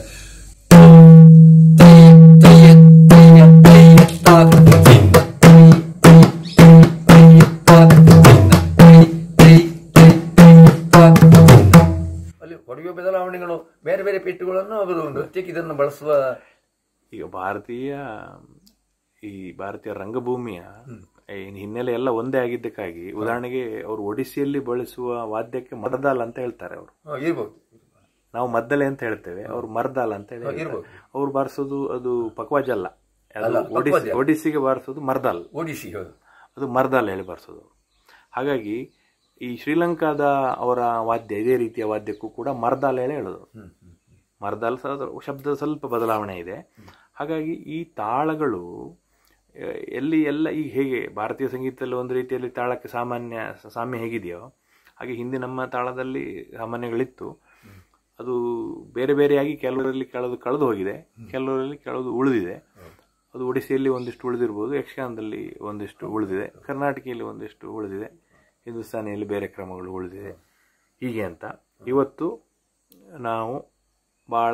Speaker 1: ಅಲ್ಲಿ ಹೊಡೆಯುವ ಬದಲಾವಣೆಗಳು ಬೇರೆ ಬೇರೆ ಪೆಟ್ಟುಗಳನ್ನು ಅವರು ನೃತ್ಯಕ್ಕೆ ಇದನ್ನು ಬಳಸುವ
Speaker 3: ಈಗ ಭಾರತೀಯ ಈ ಭಾರತೀಯ ರಂಗಭೂಮಿಯ ಈ ಹಿನ್ನೆಲೆ ಎಲ್ಲ ಒಂದೇ ಆಗಿದ್ದಕ್ಕಾಗಿ ಉದಾಹರಣೆಗೆ ಅವರು ಒಡಿಸ್ಸಿಯಲ್ಲಿ ಬಳಸುವ ವಾದ್ಯಕ್ಕೆ ಮರದಾಲ್ ಅಂತ ಹೇಳ್ತಾರೆ ಅವರು
Speaker 1: ಹಾ, ಇರ್ಬೋದು
Speaker 3: ನಾವು ಮದ್ದಲೆ ಅಂತ ಹೇಳ್ತೇವೆ ಅವ್ರು ಮರ್ದಾಲ್ ಅಂತ ಹೇಳಿ ಹೇಳ್ತಾರೆ.
Speaker 1: ಇರ್ಬೋದು.
Speaker 3: ಅವ್ರು ಬಾರಿಸೋದು ಅದು ಪಕ್ವಾಜ್ ಅಲ್ಲ ಅದು
Speaker 1: ಅಲ್ಲ,
Speaker 3: ಒಡಿಸ್ಸಿ
Speaker 1: ಪಕ್ವಾಜ್.
Speaker 3: ಒಡಿಸ್ಸಿಗೆ ಬಾರಿಸೋದು ಮರ್ದಾಲ್
Speaker 1: ಒಡಿಸಿ ಹೌದು
Speaker 3: ಅದು ಮರ್ದಾಲ್ ಹೇಳಿ ಬಾರಿಸೋದು ಹಾಗಾಗಿ ಈ ಶ್ರೀಲಂಕಾದ ಅವರ ವಾದ್ಯ ಇದೇ ರೀತಿಯ ವಾದ್ಯಕ್ಕೂ ಕೂಡ ಮರ್ದಾಲ್ ಹೇಳಿ ಹೇಳೋದು ಮರ್ದಾಲ್ ಸ- ಶಬ್ದ ಸ್ವಲ್ಪ ಬದಲಾವಣೆ ಇದೆ ಹಾಗಾಗಿ ಈ ತಾಳಗಳು ಆ, ಎಲ್ಲಿ ಎಲ್ಲ ಈಗ ಹೇಗೆ ಭಾರತೀಯ ಸಂಗೀತದಲ್ಲಿ ಒಂದು ರೀತಿಯಲ್ಲಿ ತಾಳಕ್ಕೆ ಸಾಮಾನ್ಯ ಸಾಮ್ಯ ಹೇಗಿದೆಯೋ ಹಾಗೆ ಹಿಂದೆ ನಮ್ಮ ತಾಳದಲ್ಲಿ ಸಾಮಾನ್ಯಗಳಿತ್ತು ಅದು ಬೇರೆ ಬೇರೆಯಾಗಿ ಕೆಲವರಲ್ಲಿ ಕಳೆದು ಕಳೆದು ಹೋಗಿದೆ ಕೆಲವರಲ್ಲಿ ಕಳೆದು ಉಳಿದಿದೆ ಅದು ಒಡಿಸ್ಸಿಯಲ್ಲಿ ಒಂದಿಷ್ಟು ಉಳಿದಿರ್ಬೋದು ಯಕ್ಷಗಾನದಲ್ಲಿ ಒಂದಿಷ್ಟು ಉಳಿದಿದೆ ಕರ್ನಾಟಕಿಯಲ್ಲಿ ಒಂದಿಷ್ಟು ಉಳಿದಿದೆ ಹಿಂದೂಸ್ತಾನಿಯಲ್ಲಿ ಬೇರೆ ಕ್ರಮಗಳು ಉಳಿದಿದೆ ಹೀಗೆ ಅಂತ ಇವತ್ತು ನಾವು ಬಹಳ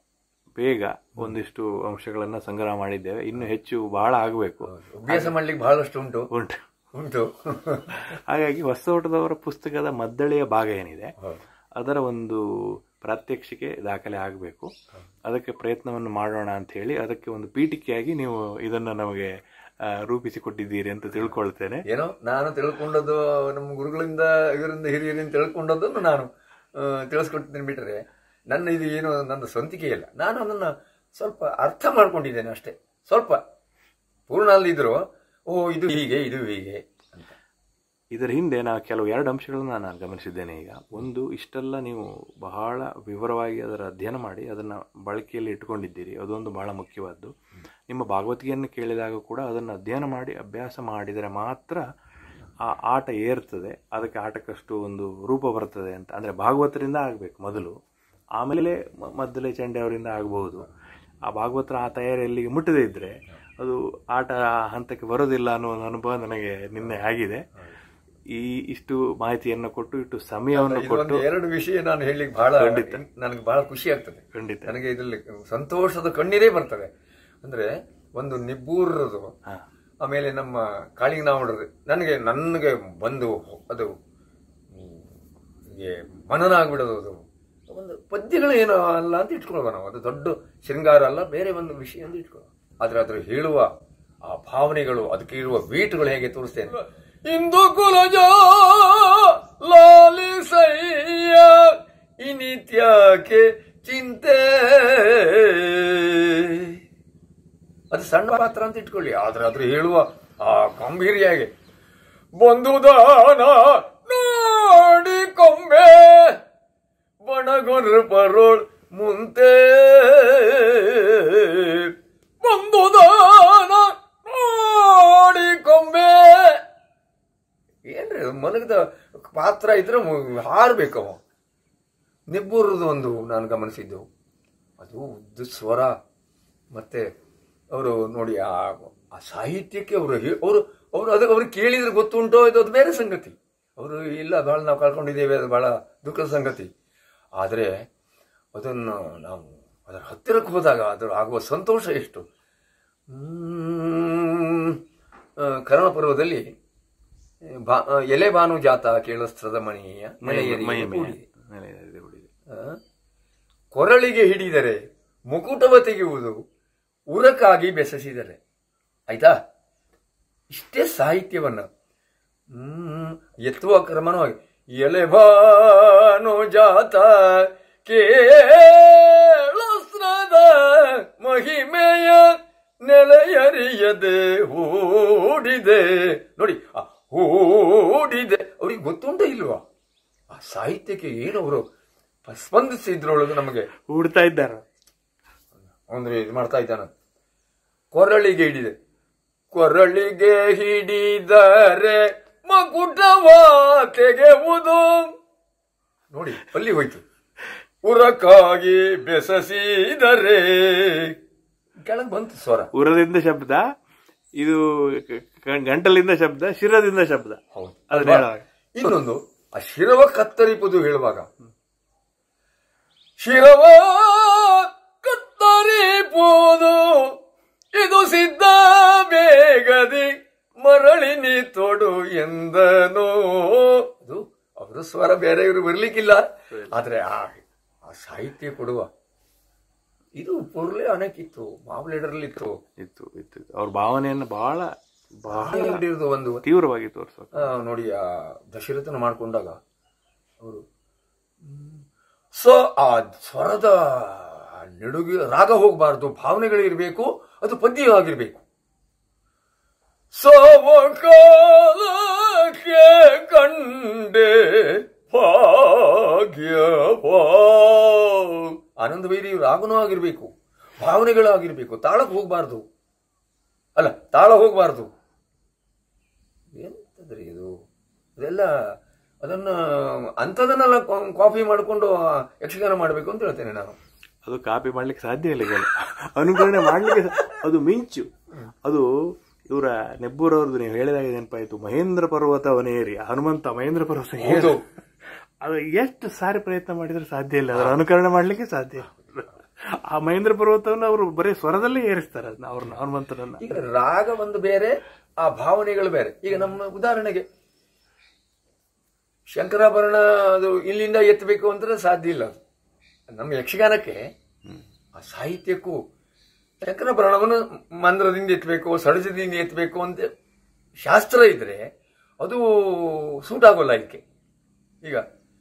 Speaker 3: ಬೇಗ ಒಂದಿಷ್ಟು ಅಂಶಗಳನ್ನು ಸಂಗ್ರಹ ಮಾಡಿದ್ದೇವೆ ಇನ್ನು ಹೆಚ್ಚು ಬಹಳ ಆಗಬೇಕು
Speaker 1: ಅಭ್ಯಾಸ ಮಾಡ್ಲಿಕ್ಕೆ ಬಹಳಷ್ಟು ಉಂಟು
Speaker 3: ಉಂಟು
Speaker 1: ಉಂಟು
Speaker 3: ಹಾಗಾಗಿ ಹೊಸತೋಟದವರ ಪುಸ್ತಕದ ಮದ್ದಳೆಯ ಭಾಗ ಏನಿದೆ
Speaker 1: ಹೌದು.
Speaker 3: ಅದರ ಒಂದು ಪ್ರಾತ್ಯಕ್ಷಿಕೆ ದಾಖಲೆ ಆಗಬೇಕು ಅದಕ್ಕೆ ಪ್ರಯತ್ನವನ್ನು ಮಾಡೋಣ ಅಂತ ಹೇಳಿ ಅದಕ್ಕೆ ಒಂದು ಪೀಠಿಕೆಯಾಗಿ ನೀವು ಇದನ್ನು ನಮಗೆ ಆ, ರೂಪಿಸಿಕೊಟ್ಟಿದ್ದೀರಿ ಅಂತ ತಿಳ್ಕೊಳ್ತೇನೆ
Speaker 1: ಏನೋ ನಾನು ತಿಳ್ಕೊಂಡದ್ದು ನಮ್ಮ ಗುರುಗಳಿಂದ ಇವರಿಂದ ಹಿರಿಯರಿಂದ ತಿಳ್ಕೊಂಡದ್ದನ್ನು ನಾನು ಆ, ತಿಳಿಸ್ಕೊಡ್ತೀನಿ ಬಿಟ್ಟರೆ ನನ್ನ ಇದು ಏನು ನನ್ನ ಸ್ವಂತಿಕೆ ಇಲ್ಲ ನಾನು ಅದನ್ನ ಸ್ವಲ್ಪ ಅರ್ಥ ಮಾಡ್ಕೊಂಡಿದ್ದೇನೆ ಅಷ್ಟೇ ಸ್ವಲ್ಪ ಪೂರ್ಣ ಅಲ್ಲಿದ್ರು ಓ ಇದು ಹೀಗೆ ಇದು ಹೀಗೆ ಅಂತ
Speaker 3: ಇದರ ಹಿಂದೆ ನಾವು ಕೆಲವು ಎರಡು ಅಂಶಗಳನ್ನು ನಾನು ಗಮನಿಸಿದ್ದೇನೆ ಈಗ ಒಂದು ಇಷ್ಟೆಲ್ಲ ನೀವು ಬಹಳ ವಿವರವಾಗಿ ಅದರ ಅಧ್ಯಯನ ಮಾಡಿ ಅದನ್ನು ಬಳಕೆಯಲ್ಲಿ ಇಟ್ಕೊಂಡಿದ್ದೀರಿ ಅದೊಂದು ಬಹಳ ಮುಖ್ಯವಾದ್ದು ನಿಮ್ಮ ಭಾಗವತಿಗೆಯನ್ನು ಕೇಳಿದಾಗ ಕೂಡ ಅದನ್ನು ಅಧ್ಯಯನ ಮಾಡಿ ಅಭ್ಯಾಸ ಮಾಡಿದರೆ ಮಾತ್ರ ಆ ಆಟ ಏರ್ತದೆ ಅದಕ್ಕೆ ಆಟಕ್ಕಷ್ಟು ಒಂದು ರೂಪ ಬರ್ತದೆ ಅಂತ ಅಂದರೆ ಭಾಗವತರಿಂದ ಆಗಬೇಕು ಮೊದಲು ಆಮೇಲೆ ಮ- ಮದ್ದಲೆ ಚಂಡೆ ಅವರಿಂದ ಆಗಬಹುದು ಆ ಭಾಗವತರ ಆ ತಯಾರಿ ಎಲ್ಲಿಗೆ ಮುಟ್ಟದೇ ಇದ್ದರೆ ಅದು ಆಟ ಆ ಹಂತಕ್ಕೆ ಬರೋದಿಲ್ಲ ಅನ್ನೋ ಒಂದು ಅನುಭವ ನನಗೆ ನಿನ್ನೆ ಆಗಿದೆ ಈ ಇಷ್ಟು ಮಾಹಿತಿಯನ್ನು ಕೊಟ್ಟು ಇಷ್ಟು ಸಮಯವನ್ನು
Speaker 1: ಇದೊಂದು
Speaker 3: ಕೊಟ್ಟು
Speaker 1: ಎರಡು ವಿಷಯ ನಾನು ಹೇಳಲಿಕ್ಕೆ ಬಹಳ ನನಗೆ ಬಹಳ ಖುಷಿ ಆಗ್ತದೆ
Speaker 3: ಖಂಡಿತ
Speaker 1: ನನಗೆ ಇದರಲ್ಲಿ ಸಂತೋಷದ ಕಣ್ಣೀರೇ ಬರ್ತದೆ ಅಂದ್ರೆ ಒಂದು ನಿಬ್ಬೂರದು
Speaker 3: ಹಾ.
Speaker 1: ಆಮೇಲೆ ನಮ್ಮ ಕಾಳಿಂಗನಾವಡದು ನನಗೆ ನನಗೆ ಬಂದು ಅದು ಹ್ಮ್, ಹೀಗೆ ಮನನ ಆಗ್ಬಿಡೋದು ಅದು ಒಂದು ಪದ್ಯಗಳು ಏನೋ ಅಲ್ಲ ಅಂತ ಇಟ್ಕೊಳ್ಳುವ ನಾವು ಅದು ದೊಡ್ಡ ಶೃಂಗಾರ ಅಲ್ಲ ಬೇರೆ ಒಂದು ವಿಷಯ ಅಂತ ಇಟ್ಕೊಳ್ಳುವ ಆದ್ರೆ ಅದ್ರ ಹೇಳುವ ಆ ಭಾವನೆಗಳು ಅದಕ್ಕೆ ಇರುವ ವೀಟುಗಳು ಹೇಗೆ ತೋರಿಸ್ತೇನೆ ಇಂದು ಕುಲಜ ಲಾಲಿಸಯ್ಯ ಇನಿತ್ಯಕ್ಕೆ ಚಿಂತೆ ಅದು ಸಣ್ಣ ಪಾತ್ರ ಅಂತ ಇಟ್ಕೊಳ್ಳಿ ಆದ್ರೆ ಅದ್ರ ಹೇಳುವ ಆ ಗಂಭೀರ್ಯ ಹೇಗೆ ಬಂದುದಾನ ನೋಡಿ ಕೊಂಬೆ ಬಣಗೊರ್ ಬರೋಳ್ ಮುಂತೆ ಬಂದುದಾನ ನೋಡಿ ಕೊಂಬೆ ಏನ್ರಿ ಮಲಗದ ಪಾತ್ರ ಇದ್ರೆ ಮು- ಹಾರ್ಬೇಕವ ನಿಬ್ಬೂರದು ಒಂದು ನಾನು ಗಮನಿಸಿದ್ದು ಅದು ಉದ್ದ ಸ್ವರ ಮತ್ತೆ ಅವರು ನೋಡಿ ಆ ಆ ಸಾಹಿತ್ಯಕ್ಕೆ ಅವರು ಅವರು ಅವರು ಅದಕ್ಕೆ ಅವ್ರಿಗೆ ಕೇಳಿದ್ರೆ ಗೊತ್ತುಂಟೋ ಇದು ಅದು ಬೇರೆ ಸಂಗತಿ ಅವರು ಇಲ್ಲ ಬಹಳ ನಾವು ಕಳ್ಕೊಂಡಿದ್ದೇವೆ ಅದು ಬಹಳ ದುಃಖದ ಸಂಗತಿ ಆದರೆ ಅದನ್ನು ನಾವು ಅದರ ಹತ್ತಿರಕ್ಕೆ ಹೋದಾಗ ಅದರ ಆಗುವ ಸಂತೋಷ ಎಷ್ಟು ಹ್ಮ್, ಆ, ಕರ್ಣ ಪರ್ವದಲ್ಲಿ ಬಾ- ಆ, ಎಲೆ ಬಾನು ಜಾತ ಕೇಳಸ್ತ್ರದ ಮಣಿಯ ನೆಲೆಯರಿಗೆ
Speaker 3: ಮಹಿಮೆ
Speaker 1: ಕೂಡಿದೆ.
Speaker 3: ನೆಲೆಯರಿದೆ ಉಳಿದೆ.
Speaker 1: ಆ? ಕೊರಳಿಗೆ ಹಿಡಿದರೆ ಮುಕುಟವ ತೆಗೆಯುವುದು ಉರಕ್ಕಾಗಿ ಬೆಸಸಿದರೆ ಆಯ್ತಾ ಇಷ್ಟೇ ಸಾಹಿತ್ಯವನ್ನ ಹ್ಮ್ ಎತ್ತುವ ಕ್ರಮನವಾಗಿ ಎಲೆ ಬಾನು ಜಾತ ಕೇಳಸ್ರದ ಮಹಿಮೆಯ ನೆಲೆಯರಿಯದೆ ಹೂಡಿದೆ ನೋಡಿ ಆ ಹೂಡಿದೆ ಅವ್ರಿಗೆ ಗೊತ್ತುಂಟ ಇಲ್ವಾ ಆ ಸಾಹಿತ್ಯಕ್ಕೆ ಏನು ಅವರು ಸ್ಪಂದಿಸಿದ್ರೊಳಗೆ ನಮಗೆ
Speaker 3: ಹೂಡ್ತಾ ಇದ್ದಾರ
Speaker 1: ಅಂದ್ರೆ ಇದು ಮಾಡ್ತಾ ಇದ್ದಾನ ಕೊರಳಿಗೆ ಹಿಡಿದೆ ಕೊರಳಿಗೆ ಹಿಡಿದರೆ ಮಗುಟವ ತೆಗೆವುದು ನೋಡಿ ಅಲ್ಲಿ ಹೋಯ್ತು ಉರಕ್ಕಾಗಿ ಬೆಸಸಿದರೆ ಕೆಳಗೆ ಬಂತು ಸ್ವರ
Speaker 3: ಉರದಿಂದ ಶಬ್ದ ಇದು ಕ- ಕ- ಗಂಟಲಿಂದ ಶಬ್ದ ಶಿರದಿಂದ ಶಬ್ದ
Speaker 1: ಹೌದು
Speaker 3: ಅದನ್ನ ಹೇಳುವಾಗ
Speaker 1: ಇನ್ನೊಂದು ಆ ಶಿರವ ಕತ್ತರಿಪುದು ಹೇಳುವಾಗ ಶಿರವ ಕತ್ತರಿಪುದು ಇದು ಸಿದ್ಧ ಬೇಗದಿ ಮರಳಿನಿ ತೊಡು ಎಂದನೋ ಅದು ಅವರ ಸ್ವರ ಬೇರೆ ಇವರು ಬರ್ಲಿಕ್ಕಿಲ್ಲ ಆದ್ರೆ ಆ ಆ ಸಾಹಿತ್ಯ ಕೊಡುವ ಇದು ಪುರ್ಲೆ ಅನೇಕಿತ್ತು ಮಾವ್ಲೇಡರ್ಲಿತ್ತು
Speaker 3: ಇತ್ತು ಇತ್ತು ಇತ್ತು. ಅವ್ರ ಭಾವನೆಯನ್ನು ಬಹಳ ಬಹಳ
Speaker 1: ಹಿಡಿಯೋದು ಒಂದು
Speaker 3: ತೀವ್ರವಾಗಿ ತೋರಿಸೋದು
Speaker 1: ಆ, ನೋಡಿ ಆ ದಶರಥನ ಮಾಡ್ಕೊಂಡಾಗ ಅವರು ಸೊ ಆ ಸ್ವರದ ನಿಡುಗಿ ರಾಗ ಹೋಗಬಾರ್ದು ಭಾವನೆಗಳಿರ್ಬೇಕು ಅದು ಪದ್ಯವಾಗಿರ್ಬೇಕು ಸವಕಾಲಕ್ಕೆ ಕಂಡೆ ಭಾಗ್ಯ ಆನಂದ ಬೈರಿ ರಾಗನೂ ಆಗಿರ್ಬೇಕು ಭಾವನೆಗಳು ಆಗಿರ್ಬೇಕು ತಾಳಕ್ಕೆ ಹೋಗಬಾರ್ದು ಅಲ್ಲ ತಾಳ ಹೋಗಬಾರ್ದು ಎಂತದ್ರಿ ಇದು ಇದೆಲ್ಲ ಅದನ್ನ ಅಂಥದನ್ನೆಲ್ಲ ಕಾಪಿ ಮಾಡಿಕೊಂಡು ಯಕ್ಷಗಾನ ಮಾಡಬೇಕು ಅಂತ ಹೇಳ್ತೇನೆ ನಾನು
Speaker 3: ಅದು ಕಾಪಿ ಮಾಡ್ಲಿಕ್ಕೆ ಸಾಧ್ಯ ಇಲ್ಲ ಈಗ ಅನುಕರಣೆ ಮಾಡ್ಲಿಕ್ಕೆ ಸಾ- ಅದು ಮಿಂಚು ಅದು ಇವರ ನೆಬ್ಬೂರವ್ರದ್ದು ನೀವು ಹೇಳಿದಾಗ ನೆನಪಾಯ್ತು ಮಹೇಂದ್ರ ಪರ್ವತ ಅವನೇರಿ ಹನುಮಂತ ಮಹೇಂದ್ರ ಪರ್ವತ ಏರಿ.
Speaker 1: ಹೌದು.
Speaker 3: ಅದು ಎಷ್ಟು ಸಾರಿ ಪ್ರಯತ್ನ ಮಾಡಿದ್ರೆ ಸಾಧ್ಯ ಇಲ್ಲ ಅದರ ಅನುಕರಣೆ ಮಾಡ್ಲಿಕ್ಕೆ ಸಾಧ್ಯ ಇಲ್ಲ. ಆ ಮಹೇಂದ್ರ ಪರ್ವತವನ್ನು ಅವರು ಬರೀ ಸ್ವರದಲ್ಲೇ ಏರಿಸ್ತಾರೆ ಅದನ್ನ ಅವ್ರನ್ನ ಹನುಮಂತನನ್ನ
Speaker 1: ಈಗ ರಾಗ ಒಂದು ಬೇರೆ ಆ ಭಾವನೆಗಳು ಬೇರೆ ಈಗ ನಮ್ಮ ಉದಾಹರಣೆಗೆ ಶಂಕರಾಭರಣ ಅದು ಇಲ್ಲಿಂದ ಎತ್ತಬೇಕು ಅಂದ್ರೆ ಸಾಧ್ಯ ಇಲ್ಲ ಅದು ನಮ್ಮ ಯಕ್ಷಗಾನಕ್ಕೆ ಆ ಸಾಹಿತ್ಯಕ್ಕೂ ಶಂಕರಾಭರಣವನ್ನು ಮಂದ್ರದಿಂದ ಎತ್ತಬೇಕು ಸಡಜದಿಂದ ಎತ್ತಬೇಕು ಅಂತ ಶಾಸ್ತ್ರ ಇದ್ರೆ ಅದು ಸೂಟ್ ಆಗೋಲ್ಲ ಇದಕ್ಕೆ ಈಗ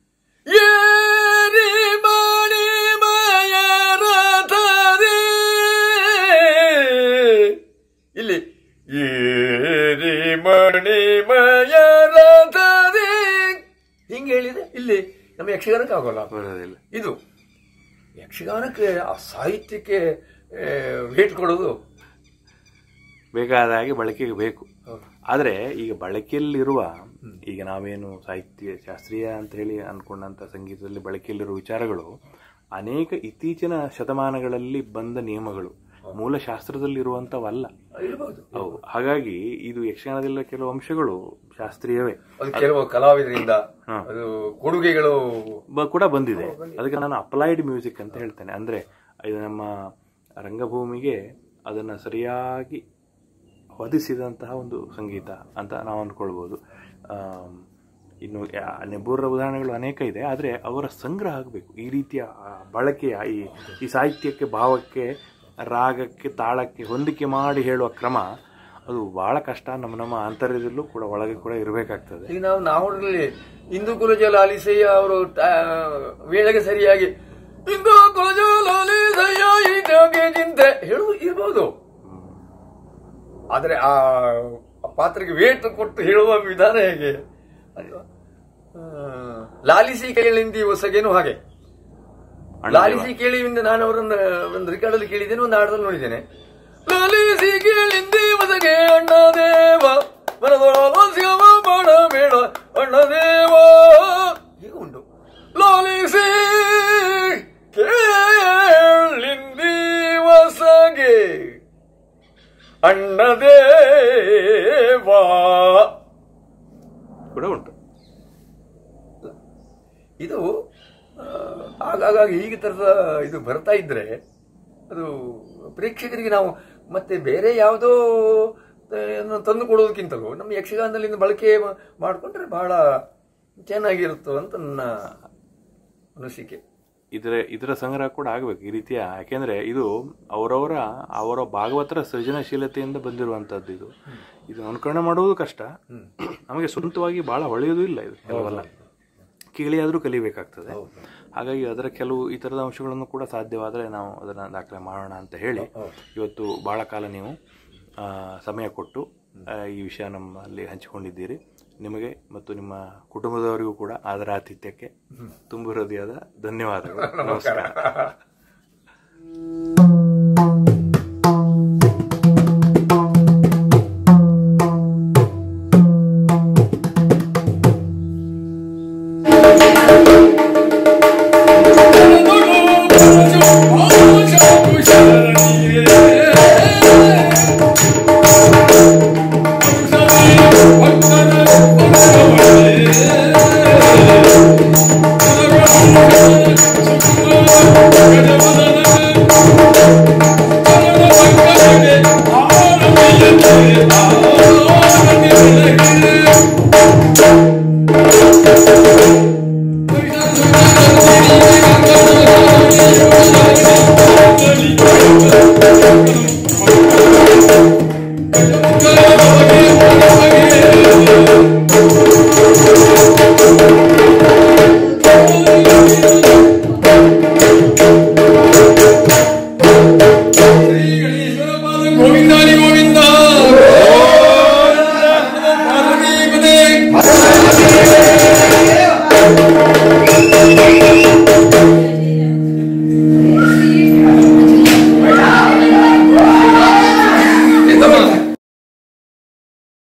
Speaker 1: ಏರಿ ಮಣಿಮಯ ರಥದೇ. ಇಲ್ಲಿ ಏರಿ ಮಣಿಮಯ ರಥದೇ. ಹಿಂಗೆ ಹೇಳಿದೆ ಇಲ್ಲಿ ನಮ್ಮ ಯಕ್ಷಗಾನಕ್ಕೆ ಆಗೋಲ್ಲ
Speaker 3: ಬರೋದಿಲ್ಲ
Speaker 1: ಇದು ಯಕ್ಷಗಾನಕ್ಕೆ ಆ ಸಾಹಿತ್ಯಕ್ಕೆ ವೇಟ್ ಕೊಡೋದು
Speaker 3: ಬೇಕಾದ ಹಾಗೆ ಬಳಕೆಗೆ ಬೇಕು ಆದ್ರೆ ಈಗ ಬಳಕೆಯಲ್ಲಿರುವ ಈಗ ನಾವೇನು ಸಾಹಿತ್ಯ ಶಾಸ್ತ್ರೀಯ ಅಂತ ಹೇಳಿ ಅನ್ಕೊಂಡಂತ ಸಂಗೀತದಲ್ಲಿ ಬಳಕೆಯಲ್ಲಿರುವ ವಿಚಾರಗಳು ಅನೇಕ ಇತ್ತೀಚಿನ ಶತಮಾನಗಳಲ್ಲಿ ಬಂದ ನಿಯಮಗಳು ಮೂಲ ಶಾಸ್ತ್ರದಲ್ಲಿ ಇರುವಂತವಲ್ಲ
Speaker 1: ಇರ್ಬೋದು
Speaker 3: ಅವು ಹಾಗಾಗಿ ಇದು ಯಕ್ಷಗಾನದಲ್ಲ ಕೆಲವು ಅಂಶಗಳು ಶಾಸ್ತ್ರೀಯವೇ
Speaker 1: ಅದು ಕೆಲವು ಕಲಾವಿದರಿಂದ ಅದು ಕೊಡುಗೆಗಳು
Speaker 3: ಬ- ಕೂಡ ಬಂದಿದೆ ಅದಕ್ಕೆ ನಾನು ಅಪ್ಲೈಡ್ ಮ್ಯೂಸಿಕ್ ಅಂತ ಹೇಳ್ತೇನೆ ಅಂದ್ರೆ ಇದು ನಮ್ಮ ರಂಗಭೂಮಿಗೆ ಅದನ್ನ ಸರಿಯಾಗಿ ಹೊದಿಸಿದಂತಹ ಒಂದು ಸಂಗೀತ ಅಂತ ನಾವು ಅಂದ್ಕೊಳ್ಬೋದು ಆಮ್, ಇನ್ನು ಯಾ- ನೆಬ್ಬೂರರ ಉದಾಹರಣೆಗಳು ಅನೇಕ ಇದೆ ಆದರೆ ಅವರ ಸಂಗ್ರಹ ಆಗಬೇಕು ಈ ರೀತಿಯ ಆ, ಬಳಕೆಯ ಈ ಈ ಸಾಹಿತ್ಯಕ್ಕೆ ಭಾವಕ್ಕೆ ರಾಗಕ್ಕೆ ತಾಳಕ್ಕೆ ಹೊಂದಿಕೆ ಮಾಡಿ ಹೇಳುವ ಕ್ರಮ ಅದು ಬಹಳ ಕಷ್ಟ ನಮ್ಮ ನಮ್ಮ ಆಂತರ್ಯದಲ್ಲೂ ಕೂಡ ಒಳಗೆ ಕೂಡ ಇರಬೇಕಾಗ್ತದೆ
Speaker 1: ಈಗ ನಾವು ನಾವುಗಳಲ್ಲಿ ಇಂದು ಕುಲಜ ಲಾಲಿಸಯ್ಯ ಅವರು ವೇಳೆಗೆ ಸರಿಯಾಗಿ ಇಂದು ಕುಲಜ ಲಾಲಿಸಯ್ಯ ಇದಾಗೆ ಚಿಂತೆ ಹೇಳುದು ಇರ್ಬೋದು ಆದ್ರೆ ಆ ಆ ಪಾತ್ರಕ್ಕೆ ವೇಟ್ ಕೊಟ್ಟು ಹೇಳುವ ವಿಧಾನ ಹೇಗೆ ಅಲ್ವಾ? ಆ, ಲಾಲಿಸಿ ಕೇಳಿಂದಿ ಹೊಸಗೇನು ಹಾಗೆ ಲಾಲಿಸಿ ಕೇಳಿಯಿಂದ ನಾನು ಅವರನ್ನ ಒಂದು ರೆಕಾರ್ಡ್ ಅಲ್ಲಿ ಕೇಳಿದ್ದೇನೆ ಒಂದು ಹಾಡದಲ್ಲಿ ನೋಡಿದ್ದೇನೆ ಲಾಲಿಸಿ ಕೇಳಿಂದಿ ಹೊಸಗೆ ಅಣ್ಣ ದೇವ ಮನದೊಳಸಿಗವ ಮಾಡಬೇಡ ಅಣ್ಣ ದೇವ ಹೀಗೆ ಉಂಟು ಲಾಲಿಸಿ ಕೇಳಿಂದಿ ಹೊಸಗೆ ಅಣ್ಣ ದೇವ
Speaker 3: ಕೂಡ ಉಂಟು
Speaker 1: ಇದು ಆ, ಆಗಾಗ ಈಗ ತರದ ಇದು ಬರ್ತಾ ಇದ್ರೆ ಅದು ಪ್ರೇಕ್ಷಕರಿಗೆ ನಾವು ಮತ್ತೆ ಬೇರೆ ಯಾವುದೋ ಆ, ಅನ್ನು ತಂದು ಕೊಡೋದಕ್ಕಿಂತಲೂ ನಮ್ಮ ಯಕ್ಷಗಾನದಲ್ಲಿ ಇದನ್ನ ಬಳಕೆ ಮಾ- ಮಾಡ್ಕೊಂಡ್ರೆ ಬಹಳ ಚೆನ್ನಾಗಿರುತ್ತೋ ಅಂತ ನನ್ನ ಅನಿಸಿಕೆ
Speaker 3: ಇದರ ಇದರ ಸಂಗ್ರಹ ಕೂಡ ಆಗಬೇಕು ಈ ರೀತಿಯ ಯಾಕೆಂದ್ರೆ ಇದು ಅವರವರ ಅವರ ಭಾಗವತರ ಸೃಜನಶೀಲತೆಯಿಂದ ಬಂದಿರುವಂತದ್ದು ಇದು ಇದು ಅನುಕರಣೆ ಮಾಡುವುದು ಕಷ್ಟ ನಮಗೆ ಸ್ವಂತವಾಗಿ ಬಹಳ ಹೊಳೆಯೋದು ಇಲ್ಲ ಇದು ಕೆಲವೆಲ್ಲ ಕೇಳಿಯಾದ್ರೂ ಕಲಿಬೇಕಾಗ್ತದೆ ಹಾಗಾಗಿ ಅದರ ಕೆಲವು ಈ ತರದ ಅಂಶಗಳನ್ನು ಕೂಡ ಸಾಧ್ಯವಾದರೆ ನಾವು ಅದನ್ನ ದಾಖಲೆ ಮಾಡೋಣ ಅಂತ ಹೇಳಿ ಇವತ್ತು ಬಹಳ ಕಾಲ ನೀವು ಆ, ಸಮಯ ಕೊಟ್ಟು ಆ, ಈ ವಿಷಯ ನಮ್ಮಲ್ಲಿ ಹಂಚಿಕೊಂಡಿದ್ದೀರಿ ನಿಮಗೆ ಮತ್ತು ನಿಮ್ಮ ಕುಟುಂಬದವರಿಗೂ ಕೂಡ ಅದರ ಆತಿಥ್ಯಕ್ಕೆ ತುಂಬು ಹೃದಯದ ಧನ್ಯವಾದಗಳು ನಮಸ್ಕಾರ
Speaker 4: Thank you.